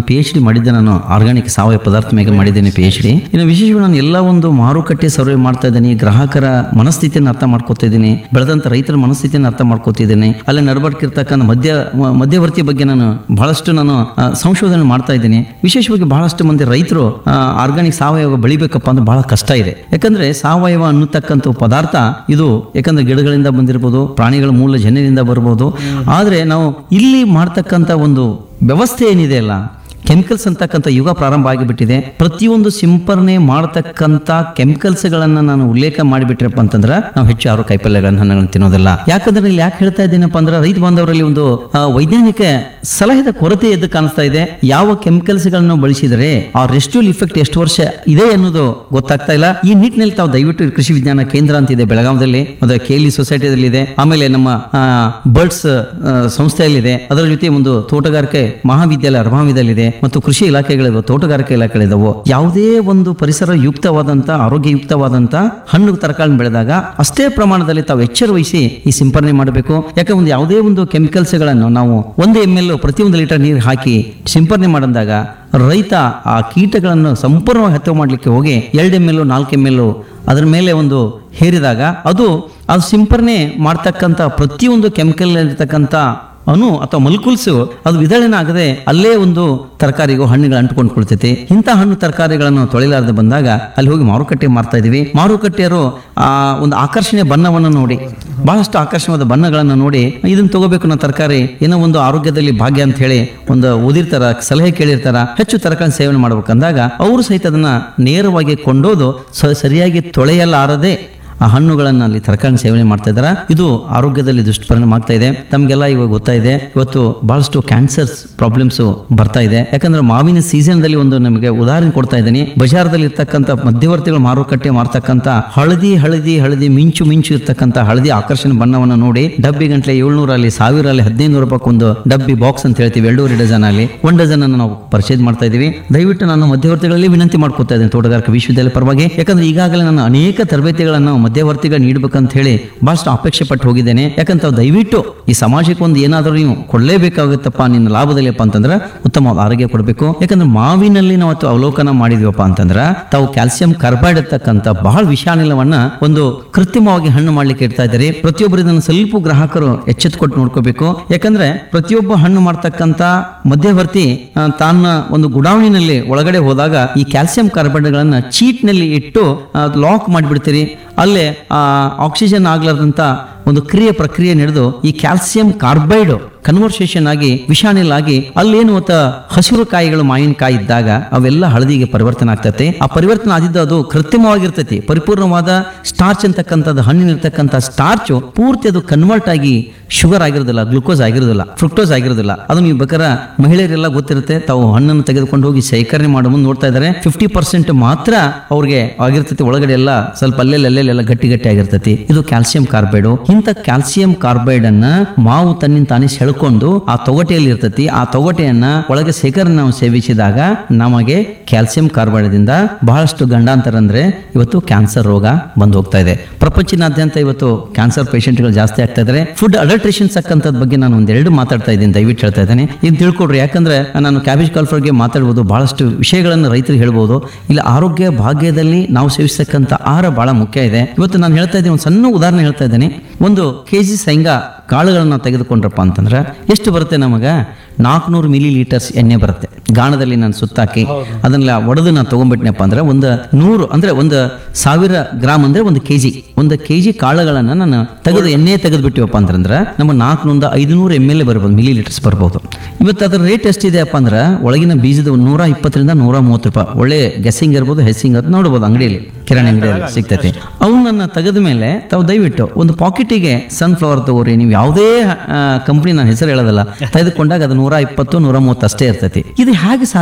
ಪಿ ಎಚ್ ಡಿ ಮಾಡಿದ್ದೆ ನಾನು ಆರ್ಗಾನಿಕ್ ಸಾವಯವ ಪದಾರ್ಥ ಮೇಲೆ ಮಾಡಿದ್ದೇನೆ ಪಿ ಎಚ್ ಡಿ ಇನ್ನು ವಿಶೇಷವಾಗಿ ನಾನು ಎಲ್ಲ ಒಂದು ಮಾರುಕಟ್ಟೆ ಸರ್ವೆ ಮಾಡ್ತಾ ಇದ್ದೀನಿ ಗ್ರಾಹಕರ ಮನಸ್ಥಿತಿಯನ್ನು ಅರ್ಥ ಮಾಡ್ಕೋತಾ ಇದ್ದೀನಿ ಬೆಳೆದಂತ ರೈತರ ಮನಸ್ಥಿತಿಯನ್ನು ಅರ್ಥ ಮಾಡ್ಕೋತಿದ್ದೀನಿ ಅಲ್ಲಿ ನಡಬರ್ಕಿರ್ತಕ್ಕಂಥ ಮಧ್ಯ ಮ- ಮಧ್ಯವರ್ತಿ ಬಗ್ಗೆ ನಾನು ಬಹಳಷ್ಟು ನಾನು ಆ, ಸಂಶೋಧನೆ ಮಾಡ್ತಾ ಇದ್ದೀನಿ ವಿಶೇಷವಾಗಿ ಬಹಳಷ್ಟು ಮಂದಿ ರೈತರು ಆರ್ಗಾನಿಕ್ ಸಾವಯವ ಬೆಳಿಬೇಕಪ್ಪ ಅಂದ್ರೆ ಬಹಳ ಕಷ್ಟ ಇದೆ ಯಾಕಂದ್ರೆ ಸಾವಯವ ಅನ್ನತಕ್ಕಂಥ ಪದಾರ್ಥ ಇದು ಯಾಕಂದ್ರೆ ಗಿಡಗಳಿಂದ ಬಂದಿರಬಹುದು ಪ್ರಾಣಿಗಳ ಮೂಲ ಜನ್ಯದಿಂದ ಬರ್ಬೋದು ಆದ್ರೆ ನಾವು ಇಲ್ಲಿ ಮಾಡ್ತಕ್ಕಂಥ ಒಂದು ವ್ಯವಸ್ಥೆ ಏನಿದೆ ಅಲ್ಲ ಕೆಮಿಕಲ್ಸ್ ಅಂತಕ್ಕಂಥ ಯುಗ ಪ್ರಾರಂಭ ಆಗಿಬಿಟ್ಟಿದೆ ಪ್ರತಿಯೊಂದು ಸಿಂಪರಣೆ ಮಾಡತಕ್ಕಂಥ ಕೆಮಿಕಲ್ಸ್ಗಳನ್ನ ನಾನು ಉಲ್ಲೇಖ ಮಾಡಿಬಿಟ್ರಪ್ಪ ಅಂತಂದ್ರೆ ನಾವು ಹೆಚ್ಚು ಯಾರು ಕೈಪಲ್ಯಗಳನ್ನ ಹಣ್ಣುಗಳನ್ನ ತಿನ್ನೋದಿಲ್ಲ ಯಾಕಂದ್ರೆ ಇಲ್ಲಿ ಯಾಕೆ ಹೇಳ್ತಾ ಇದ್ದೀನಪ್ಪ ಅಂದ್ರೆ ರೈತ ಬಾಂಧವರಲ್ಲಿ ಒಂದು ಆ, ವೈಜ್ಞಾನಿಕ ಸಲಹೆದ ಕೊರತೆ ಎದ್ದು ಕಾಣಿಸ್ತಾ ಇದೆ ಯಾವ ಕೆಮಿಕಲ್ಸ್ ಗಳನ್ನು ಬಳಸಿದರೆ ಆ ರೆಸ್ಟ್ಯೂಲ್ ಇಫೆಕ್ಟ್ ಎಷ್ಟು ವರ್ಷ ಇದೆ ಅನ್ನೋದು ಗೊತ್ತಾಗ್ತಾ ಇಲ್ಲ ಈ ನಿಟ್ಟಿನಲ್ಲಿ ತಾವು ದಯವಿಟ್ಟು ಕೃಷಿ ವಿಜ್ಞಾನ ಕೇಂದ್ರ ಅಂತ ಇದೆ ಬೆಳಗಾವದಲ್ಲಿ ಮತ್ತೆ ಕೇಲಿ ಸೊಸೈಟಿದಲ್ಲಿ ಇದೆ ಆಮೇಲೆ ನಮ್ಮ ಬರ್ಡ್ಸ್ ಸಂಸ್ಥೆಯಲ್ಲಿದೆ ಅದರ ಜೊತೆ ಒಂದು ತೋಟಗಾರಿಕೆ ಮಹಾವಿದ್ಯಾಲಯ ಅರ್ಭಾವಿದಲ್ಲಿದೆ ಮತ್ತು ಕೃಷಿ ಇಲಾಖೆಗಳಿವೆ ತೋಟಗಾರಿಕೆ ಇಲಾಖೆಗಳಿದಾವೆ ಯಾವುದೇ ಒಂದು ಪರಿಸರ ಯುಕ್ತವಾದಂತ ಆರೋಗ್ಯಯುಕ್ತವಾದಂತ ಹಣ್ಣು ತರಕಾರಿ ಬೆಳೆದಾಗ ಅಷ್ಟೇ ಪ್ರಮಾಣದಲ್ಲಿ ತಾವು ಎಚ್ಚರ ವಹಿಸಿ ಈ ಸಿಂಪರಣೆ ಮಾಡಬೇಕು ಯಾಕೆ ಒಂದು ಯಾವುದೇ ಒಂದು ಕೆಮಿಕಲ್ಸ್ ಗಳನ್ನು ನಾವು ಒಂದು ಎಮ್ ಎಲ್ ಪ್ರತಿಯೊಂದು ಲೀಟರ್ ನೀರು ಹಾಕಿ ಸಿಂಪರಣೆ ಮಾಡಿದಾಗ ರೈತ ಆ ಕೀಟಗಳನ್ನು ಸಂಪೂರ್ಣವಾಗಿ ಹತ್ಯೆ ಮಾಡಲಿಕ್ಕೆ ಹೋಗಿ ಎರಡು ಎಮ್ ಎಲ್ ನಾಲ್ಕು ಎಮ್ ಎಲ್ ಅದರ ಮೇಲೆ ಒಂದು ಹೇರಿದಾಗ ಅದು ಅದು ಸಿಂಪರಣೆ ಮಾಡ್ತಕ್ಕಂಥ ಪ್ರತಿಯೊಂದು ಕೆಮಿಕಲ್ ಇರ್ತಕ್ಕಂಥ ಅಣು ಅಥವಾ ಮಲ್ಕುಲ್ಸು ಅದು ವಿದಳನ ಆಗದೆ ಅಲ್ಲೇ ಒಂದು ತರಕಾರಿಗೂ ಹಣ್ಣುಗಳು ಅಂಟ್ಕೊಂಡು ಕೊಡ್ತೈತಿ ಇಂಥ ಹಣ್ಣು ತರಕಾರಿಗಳನ್ನು ತೊಳಿಲಾರದೆ ಬಂದಾಗ ಅಲ್ಲಿ ಹೋಗಿ ಮಾರುಕಟ್ಟೆ ಮಾರ್ತಾ ಇದೀವಿ ಮಾರುಕಟ್ಟೆಯರು ಆ ಒಂದು ಆಕರ್ಷಣೆ ಬಣ್ಣವನ್ನು ನೋಡಿ ಬಹಳಷ್ಟು ಆಕರ್ಷಣವಾದ ಬಣ್ಣಗಳನ್ನು ನೋಡಿ ಇದನ್ನ ತಗೋಬೇಕು ನಾವು ತರಕಾರಿ ಏನೋ ಒಂದು ಆರೋಗ್ಯದಲ್ಲಿ ಭಾಗ್ಯ ಅಂತ ಹೇಳಿ ಒಂದು ಓದಿರ್ತಾರ ಸಲಹೆ ಕೇಳಿರ್ತಾರ ಹೆಚ್ಚು ತರಕಾರಿ ಸೇವನೆ ಮಾಡ್ಬೇಕಂದಾಗ ಅವರು ಸಹಿತ ಅದನ್ನ ನೇರವಾಗಿ ಕೊಂಡೋದು ಸ- ಸರಿಯಾಗಿ ತೊಳೆಯಲಾರದೆ ಆ ಹಣ್ಣುಗಳನ್ನು ಅಲ್ಲಿ ತರಕಾರಿ ಸೇವನೆ ಮಾಡ್ತಾ ಇದಾರ ಇದು ಆರೋಗ್ಯದಲ್ಲಿ ದುಷ್ಪರಿಣಾಮ ಆಗ್ತಾ ಇದೆ ತಮಗೆಲ್ಲ ಇವಾಗ ಗೊತ್ತಾಯಿದೆ ಇವತ್ತು ಬಹಳಷ್ಟು ಕ್ಯಾನ್ಸರ್ಸ್ ಪ್ರಾಬ್ಲಮ್ಸ್ ಬರ್ತಾ ಇದೆ ಯಾಕಂದ್ರೆ ಮಾವಿನ ಸೀಸನ್ ದಲ್ಲಿ ಒಂದು ನಮಗೆ ಉದಾಹರಣೆ ಕೊಡ್ತಾ ಇದ್ದೀನಿ ಬಜಾರದಲ್ಲಿ ಇರ್ತಕ್ಕಂಥ ಮಧ್ಯವರ್ತಿಗಳು ಮಾರುಕಟ್ಟೆ ಮಾರ್ತಕ್ಕಂಥ ಹಳದಿ ಹಳದಿ ಹಳದಿ ಮಿಂಚು ಮಿಂಚು ಇರ್ತಕ್ಕಂಥ ಹಳದಿ ಆಕರ್ಷಣೆ ಬಣ್ಣವನ್ನು ನೋಡಿ ಡಬ್ಬಿ ಗಂಟ್ಲೆ ಏಳ್ನೂರ ಅಲ್ಲಿ ಸಾವಿರ ಅಲ್ಲಿ ಹದಿನೈದು ರೂಪಾಯಿ ಒಂದು ಡಬ್ಬಿ ಬಾಕ್ಸ್ ಅಂತ ಹೇಳ್ತೀವಿ ಎರಡೂವರೆ ಡಜನ್ ಅಲ್ಲಿ ಒಂದ್ ಡಜನ್ ಅನ್ನು ನಾವು ಪರ್ಚೇಸ್ ಮಾಡ್ತಾ ಇದೀವಿ ದಯವಿಟ್ಟು ನಾನು ಮಧ್ಯವರ್ತಿಗಳಲ್ಲಿ ವಿನಂತಿ ಮಾಡ್ಕೊತಾ ಇದ್ದೇನೆ ತೋಟಗಾರಿಕೆ ವಿಶ್ವವಿದ್ಯಾಲಯ ಪರವಾಗಿ ಯಾಕಂದ್ರೆ ಈಗಾಗಲೇ ನಾನು ಅನೇಕ ತರಬೇತಿಗಳನ್ನು ಮಧ್ಯವರ್ತಿಗಳು ನೀಡಬೇಕಂತ ಹೇಳಿ ಬಹಳಷ್ಟು ಅಪೇಕ್ಷೆ ಪಟ್ಟು ಹೋಗಿದ್ದೇನೆ ಯಾಕಂತ ತಾವು ದಯವಿಟ್ಟು ಈ ಸಮಾಜಕ್ಕೆ ಒಂದು ಏನಾದರೂ ನೀವು ಕೊಡಲೇಬೇಕಾಗುತ್ತಪ್ಪ ನಿನ್ನ ಲಾಭದಲ್ಲಿಪ್ಪ ಅಂತಂದ್ರೆ ಉತ್ತಮವಾದ ಆರೋಗ್ಯ ಕೊಡಬೇಕು ಯಾಕಂದ್ರೆ ಮಾವಿನಲ್ಲಿ ನಾವು ಅವತ್ತು ಅವಲೋಕನ ಮಾಡಿದ್ವಪ್ಪ ಅಂತಂದ್ರೆ ತಾವು ಕ್ಯಾಲ್ಸಿಯಂ ಕಾರ್ಬೈಡ್ ಇರ್ತಕ್ಕಂಥ ಬಹಳ ವಿಷಾನಿಲವನ್ನ ಒಂದು ಕೃತ್ರಿಮವಾಗಿ ಹಣ್ಣು ಮಾಡ್ಲಿಕ್ಕೆ ಇಡ್ತಾ ಇದ್ದಾರೆ ಪ್ರತಿಯೊಬ್ಬರು ಇದನ್ನು ಸ್ವಲ್ಪ ಗ್ರಾಹಕರು ಎಚ್ಚೆತ್ತುಕೊಟ್ಟು ನೋಡ್ಕೋಬೇಕು ಯಾಕಂದ್ರೆ ಪ್ರತಿಯೊಬ್ಬ ಹಣ್ಣು ಮಾಡ್ತಕ್ಕಂಥ ಮಧ್ಯವರ್ತಿ ಆ, ತನ್ನ ಒಂದು ಗುಡಾವಣಿನಲ್ಲಿ ಒಳಗಡೆ ಹೋದಾಗ ಈ ಕ್ಯಾಲ್ಸಿಯಂ ಕಾರ್ಬೈಡ್ಗಳನ್ನ ಚೀಟ್ ನಲ್ಲಿ ಇಟ್ಟು ಲಾಕ್ ಮಾಡಿಬಿಡ್ತೀರಿ ಅಲ್ಲೇ ಆ ಆಕ್ಸಿಜನ್ ಆಗ್ಲಾರ್ದಂತ ಒಂದು ಕ್ರಿಯೆ ಪ್ರಕ್ರಿಯೆ ನಡೆದು ಈ ಕ್ಯಾಲ್ಸಿಯಂ ಕಾರ್ಬೈಡ್ ಕನ್ವರ್ಸೇಷನ್ ಆಗಿ ವಿಷಾನಿಲ್ ಆಗಿ ಅಲ್ಲೇನು ಮತ್ತ ಹಸಿರು ಕಾಯಿಗಳು ಮಾವಿನಕಾಯಿ ಇದ್ದಾಗ ಅವೆಲ್ಲ ಹಳದಿಗೆ ಪರಿವರ್ತನೆ ಆಗ್ತೈತೆ ಆ ಪರಿವರ್ತನೆ ಆದಿದ್ದು ಅದು ಕೃತ್ರಿಮವಾಗಿರ್ತೈತಿ ಪರಿಪೂರ್ಣವಾದ ಸ್ಟಾರ್ಚ್ ಅಂತಕ್ಕಂಥದ್ದು ಹಣ್ಣಿನಿರ್ತಕ್ಕಂಥ ಸ್ಟಾರ್ಚ್ ಪೂರ್ತಿ ಅದು ಕನ್ವರ್ಟ್ ಆಗಿ ಶುಗರ್ ಆಗಿರೋದಿಲ್ಲ ಗ್ಲುಕೋಸ್ ಆಗಿರೋದಿಲ್ಲ ಫ್ರುಕ್ಟೋಸ್ ಆಗಿರೋದಿಲ್ಲ ಅದು ನೀವು ಬೇಕಾದ್ರೆ ಮಹಿಳೆಯರೆಲ್ಲ ಗೊತ್ತಿರುತ್ತೆ ತಾವು ಹಣ್ಣನ್ನು ತೆಗೆದುಕೊಂಡು ಹೋಗಿ ಶೇಖರಣೆ ಮಾಡೋ ಮುಂದೆ ನೋಡ್ತಾ ಇದ್ದಾರೆ ಫಿಫ್ಟಿ ಪರ್ಸೆಂಟ್ ಮಾತ್ರ ಅವ್ರಿಗೆ ಆಗಿರ್ತೈತಿ ಒಳಗಡೆ ಎಲ್ಲ ಸ್ವಲ್ಪ ಅಲ್ಲೆಲ್ಲ ಅಲ್ಲೆಲ್ಲ ಗಟ್ಟಿ ಗಟ್ಟಿ ಆಗಿರ್ತೈತಿ ಇದು ಕ್ಯಾಲ್ಸಿಯಂ ಕಾರ್ಬೈಡು ಇಂಥ ಕ್ಯಾಲ್ಸಿಯಂ ಕಾರ್ಬೈಡ್ ಅನ್ನ ಮಾವು ತನ್ನಿಂದ ತಾನೇ ಸೆಳ್ಕೊಂಡು ಆ ತೊಗಟೆಯಲ್ಲಿ ಇರ್ತೈತಿ ಆ ತೊಗಟೆಯನ್ನ ಒಳಗೆ ಶೇಖರಣೆ ನಾವು ಸೇವಿಸಿದಾಗ ನಮಗೆ ಕ್ಯಾಲ್ಸಿಯಂ ಕಾರ್ಬೈಡ್ದಿಂದ ಬಹಳಷ್ಟು ಗಂಡಾಂತರ ಅಂದ್ರೆ ಇವತ್ತು ಕ್ಯಾನ್ಸರ್ ರೋಗ ಬಂದು ಹೋಗ್ತಾ ಇದೆ ಪ್ರಪಂಚನಾದ್ಯಂತ ಇವತ್ತು ಕ್ಯಾನ್ಸರ್ ಪೇಷಂಟ್ಗಳು ಜಾಸ್ತಿ ಆಗ್ತಾ ಇದ್ದಾರೆ ಫುಡ್ ಅಡಲ್ಟ್ರೇಷನ್ಸ್ ಅಕ್ಕಂಥದ್ ಬಗ್ಗೆ ನಾನು ಒಂದೆರಡು ಮಾತಾಡ್ತಾ ಇದ್ದೀನಿ ದಯವಿಟ್ಟು ಹೇಳ್ತಾ ಇದ್ದೇನೆ ಇದು ತಿಳ್ಕೊಡ್ರಿ ಯಾಕಂದ್ರೆ ನಾನು ಕ್ಯಾಬೇಜ್ ಕಾಲ್ಫರ್ಗೆ ಮಾತಾಡ್ಬೋದು ಬಹಳಷ್ಟು ವಿಷಯಗಳನ್ನು ರೈತರಿಗೆ ಹೇಳ್ಬೋದು ಇಲ್ಲ ಆರೋಗ್ಯ ಭಾಗ್ಯದಲ್ಲಿ ನಾವು ಸೇವಿಸ್ತಕ್ಕಂಥ ಆಹಾರ ಬಹಳ ಮುಖ್ಯ ಇದೆ ಇವತ್ತು ನಾನು ಹೇಳ್ತಾ ಇದ್ದೀನಿ ಒಂದು ಸಣ್ಣ ಉದಾಹರಣೆ ಹೇಳ್ತಾ ಇದ್ದೀನಿ ಒಂದು ಕೆ ಜಿ ಶೇಂಗಾ ಕಾಳುಗಳನ್ನ ತೆಗೆದುಕೊಂಡ್ರಪ್ಪ ಅಂತಂದ್ರೆ ಎಷ್ಟು ಬರುತ್ತೆ ನಮಗೆ ನಾಲ್ಕುನೂರು ಮಿಲಿ ಲೀಟರ್ಸ್ ಎಣ್ಣೆ ಬರುತ್ತೆ ಗಾಣದಲ್ಲಿ ನಾನು ಸುತ್ತಾಕಿ ಅದನ್ನೆಲ್ಲ ಒಡೆದು ನಾನು ತೊಗೊಂಡ್ಬಿಟ್ನಪ್ಪ ಅಂದ್ರೆ ಒಂದು ನೂರು ಅಂದ್ರೆ ಒಂದು ಸಾವಿರ ಗ್ರಾಮ್ ಅಂದ್ರೆ ಒಂದು ಕೆಜಿ ಒಂದು ಕೆಜಿ ಕಾಳುಗಳನ್ನ ನಾನು ತೆಗೆದು ಎಣ್ಣೆ ತೆಗೆದು ಬಿಟ್ಟಿವಪ್ಪ ಅಂತಂದ್ರೆ ನಮ್ಮ ನಾಲ್ಕುನೂರ ಐದುನೂರು ಎಮ್ ಎಲ್ ಬರ್ಬೋದು ಮಿಲಿ ಲೀಟರ್ಸ್ ಬರ್ಬೋದು ಇವತ್ತು ಅದ್ರ ರೇಟ್ ಎಷ್ಟಿದೆಯಪ್ಪ ಅಂದ್ರೆ ಒಳಗಿನ ಬೀಜದ ಒಂದು ನೂರ ಇಪ್ಪತ್ತರಿಂದ ನೂರ ಮೂವತ್ತು ರೂಪಾಯಿ ಒಳ್ಳೆ ಗೆಸ್ಸಿಂಗ್ ಇರ್ಬೋದು ಹೆಸ್ಸಿಂಗ್ ಅದು ನೋಡ್ಬೋದು ಅಂಗಡಿಯಲ್ಲಿ ಕಿರಾಣಿ ಅಂಗಡಿಯಲ್ಲಿ ಸಿಗ್ತೈತಿ ಅವನ್ನ ತೆಗೆದ ಮೇಲೆ ತಾವು ದಯವಿಟ್ಟು ಒಂದು ಪಾಕೆಟಿಗೆ ಸನ್ಫ್ಲವರ್ ತಗೋರಿ ನೀವು ಯಾವುದೇ ಕಂಪ್ನಿ ನಾನು ಹೆಸರು ಹೇಳೋದಲ್ಲ ತೆಗೆದುಕೊಂಡಾಗ ಅದು ನೂರ ಇಪ್ಪತ್ತು ನೂರ ಮೂವತ್ತು ಅಷ್ಟೇ ಇರ್ತೈತಿ ಇದು ಹೇಗೆ ಸಾಧ್ಯ